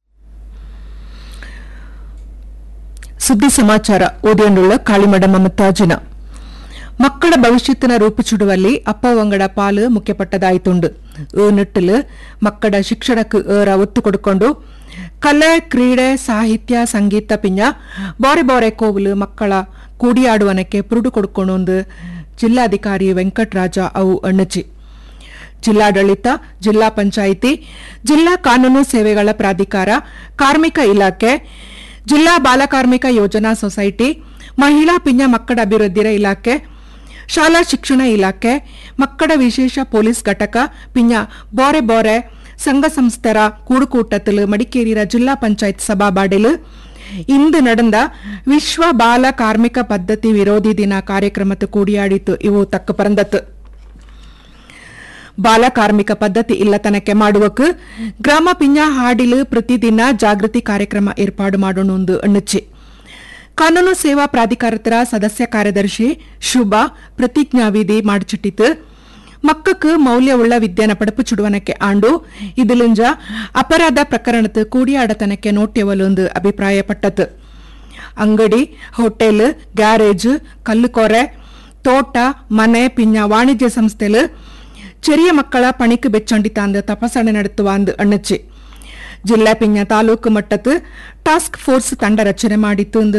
ಸುದ್ದಿ ಸಮಾಚಾರ ಓದಿಯಂಡುಳ್ಳ ಕಾಳಿಮಡ ಮಮತಾಜಿನ ಮಕ್ಕಳ ಭವಿಷ್ಯತ್ತಿನ ರೂಪುಚುಡುವಲ್ಲಿ ಅಪ್ಪ ವಂಗಡ ಪಾಲು ಮುಖ್ಯಪಟ್ಟದಾಯ್ತುಂಡು ಈ ನಿಟ್ಟಿಲು ಮಕ್ಕಳ ಶಿಕ್ಷಣಕ್ಕೆ ಏರ ಒತ್ತು ಕೊಡ್ಕೊಂಡು ಕಲೆ ಕ್ರೀಡೆ ಸಾಹಿತ್ಯ ಸಂಗೀತ ಪಿಂಜ ಬಾರೆ ಬಾರೆ ಕೋವಿಲು ಮಕ್ಕಳ ಕೂಡಿಯಾಡುವನಕ್ಕೆ ಪುರುಡು ಕೊಡ್ಕೊಂಡು ಜಿಲ್ಲಾಧಿಕಾರಿ ವೆಂಕಟರಾಜ ಅವು ಅಣ್ಣಚಿ ಜಿಲ್ಲಾಡಳಿತ ಜಿಲ್ಲಾ ಪಂಚಾಯಿತಿ ಜಿಲ್ಲಾ ಕಾನೂನು ಸೇವೆಗಳ ಪ್ರಾಧಿಕಾರ ಕಾರ್ಮಿಕ ಇಲಾಖೆ ಜಿಲ್ಲಾ ಬಾಲಕಾರ್ಮಿಕ ಯೋಜನಾ ಸೊಸೈಟಿ ಮಹಿಳಾ ಪಿಂಜ ಮಕ್ಕಳ ಅಭಿವೃದ್ಧಿರ ಇಲಾಖೆ ಶಾಲಾ ಶಿಕ್ಷಣ ಇಲಾಖೆ ಮಕ್ಕಳ ವಿಶೇಷ ಪೊಲೀಸ್ ಘಟಕ ಪಿಂಜ ಬೋರೆ ಬೋರೆ ಸಂಘ ಸಂಸ್ಥರ ಕೂಡುಕೂಟத்தில் மடிக்கேரிர ಜಿಲ್ಲಾ ಪಂಚಾಯತ್ ಸಭಾಬಾಡಿಲು ಇಂದು நடந்த ವಿಶ್ವ ಬಾಲ ಕಾರ್ಮಿಕ ಪದ್ಧತಿ ವಿರೋಧಿ ದಿನ ಕಾರ್ಯಕ್ರಮத்து ಕೂಡಿಯಾಡಿತು ಇವು ತಕ್ಕ ಪರಂದತ್ತು ಬಾಲ ಕಾರ್ಮಿಕ ಪದ್ಧತಿ ಇಲ್ಲತನಕ್ಕೆ ಮಾಡುವಕ್ಕೆ ಗ್ರಾಮ ಪಿಂಜ ಹಾಡಿಲು ಪ್ರತಿದಿನ ಜಾಗೃತಿ ಕಾರ್ಯಕ್ರಮ ಏರ್ಪಾಡು ಮಾಡೋಣೊಂದು ಅಣ್ಣಚ್ಚಿ ಕಾನೂನು ಸೇವಾ ಪ್ರಾಧಿಕಾರತರ ಸದಸ್ಯ ಕಾರ್ಯದರ್ಶಿ ಶುಭ ಪ್ರತಿಜ್ಞಾವಿಧಿ ಮಾಡಿಚಿಟ್ಟಿತು ಮಕ್ಕಕ್ಕೆ ಮೌಲ್ಯವುಳ್ಳ ವಿದ್ಯಾನ ಪಡಪು ಚುಡುವನಕ್ಕೆ ಆಂಡು ಇದಿಲಿಂಜ ಅಪರಾಧ ಪ್ರಕರಣದ ಕೂಡಿಯಾಡತನಕ್ಕೆ ನೋಟ್ಯವಲೊಂದು ಅಭಿಪ್ರಾಯಪಟ್ಟತು ಅಂಗಡಿ ಹೋಟೆಲ್ ಗ್ಯಾರೇಜ್ ಕಲ್ಲುಕೊರೆ ತೋಟ ಮನೆ ಪಿಂಜ ವಾಣಿಜ್ಯ ಸಂಸ್ಥೆಲು ചെറിയ മക്കള പണിക്ക് വെച്ചോണ്ടിത്താന്ത് തപസണ നടത്തുവാന്ത് അണ്ണച്ചി ಜಿಲ್ಲಾ ಪಿಂಜ ತಾಲೂಕು ಮಟ್ಟದ ಟಾಸ್ಕ್ ಫೋರ್ಸ್ ತಂಡ ರಚನೆ ಮಾಡಿತ್ತು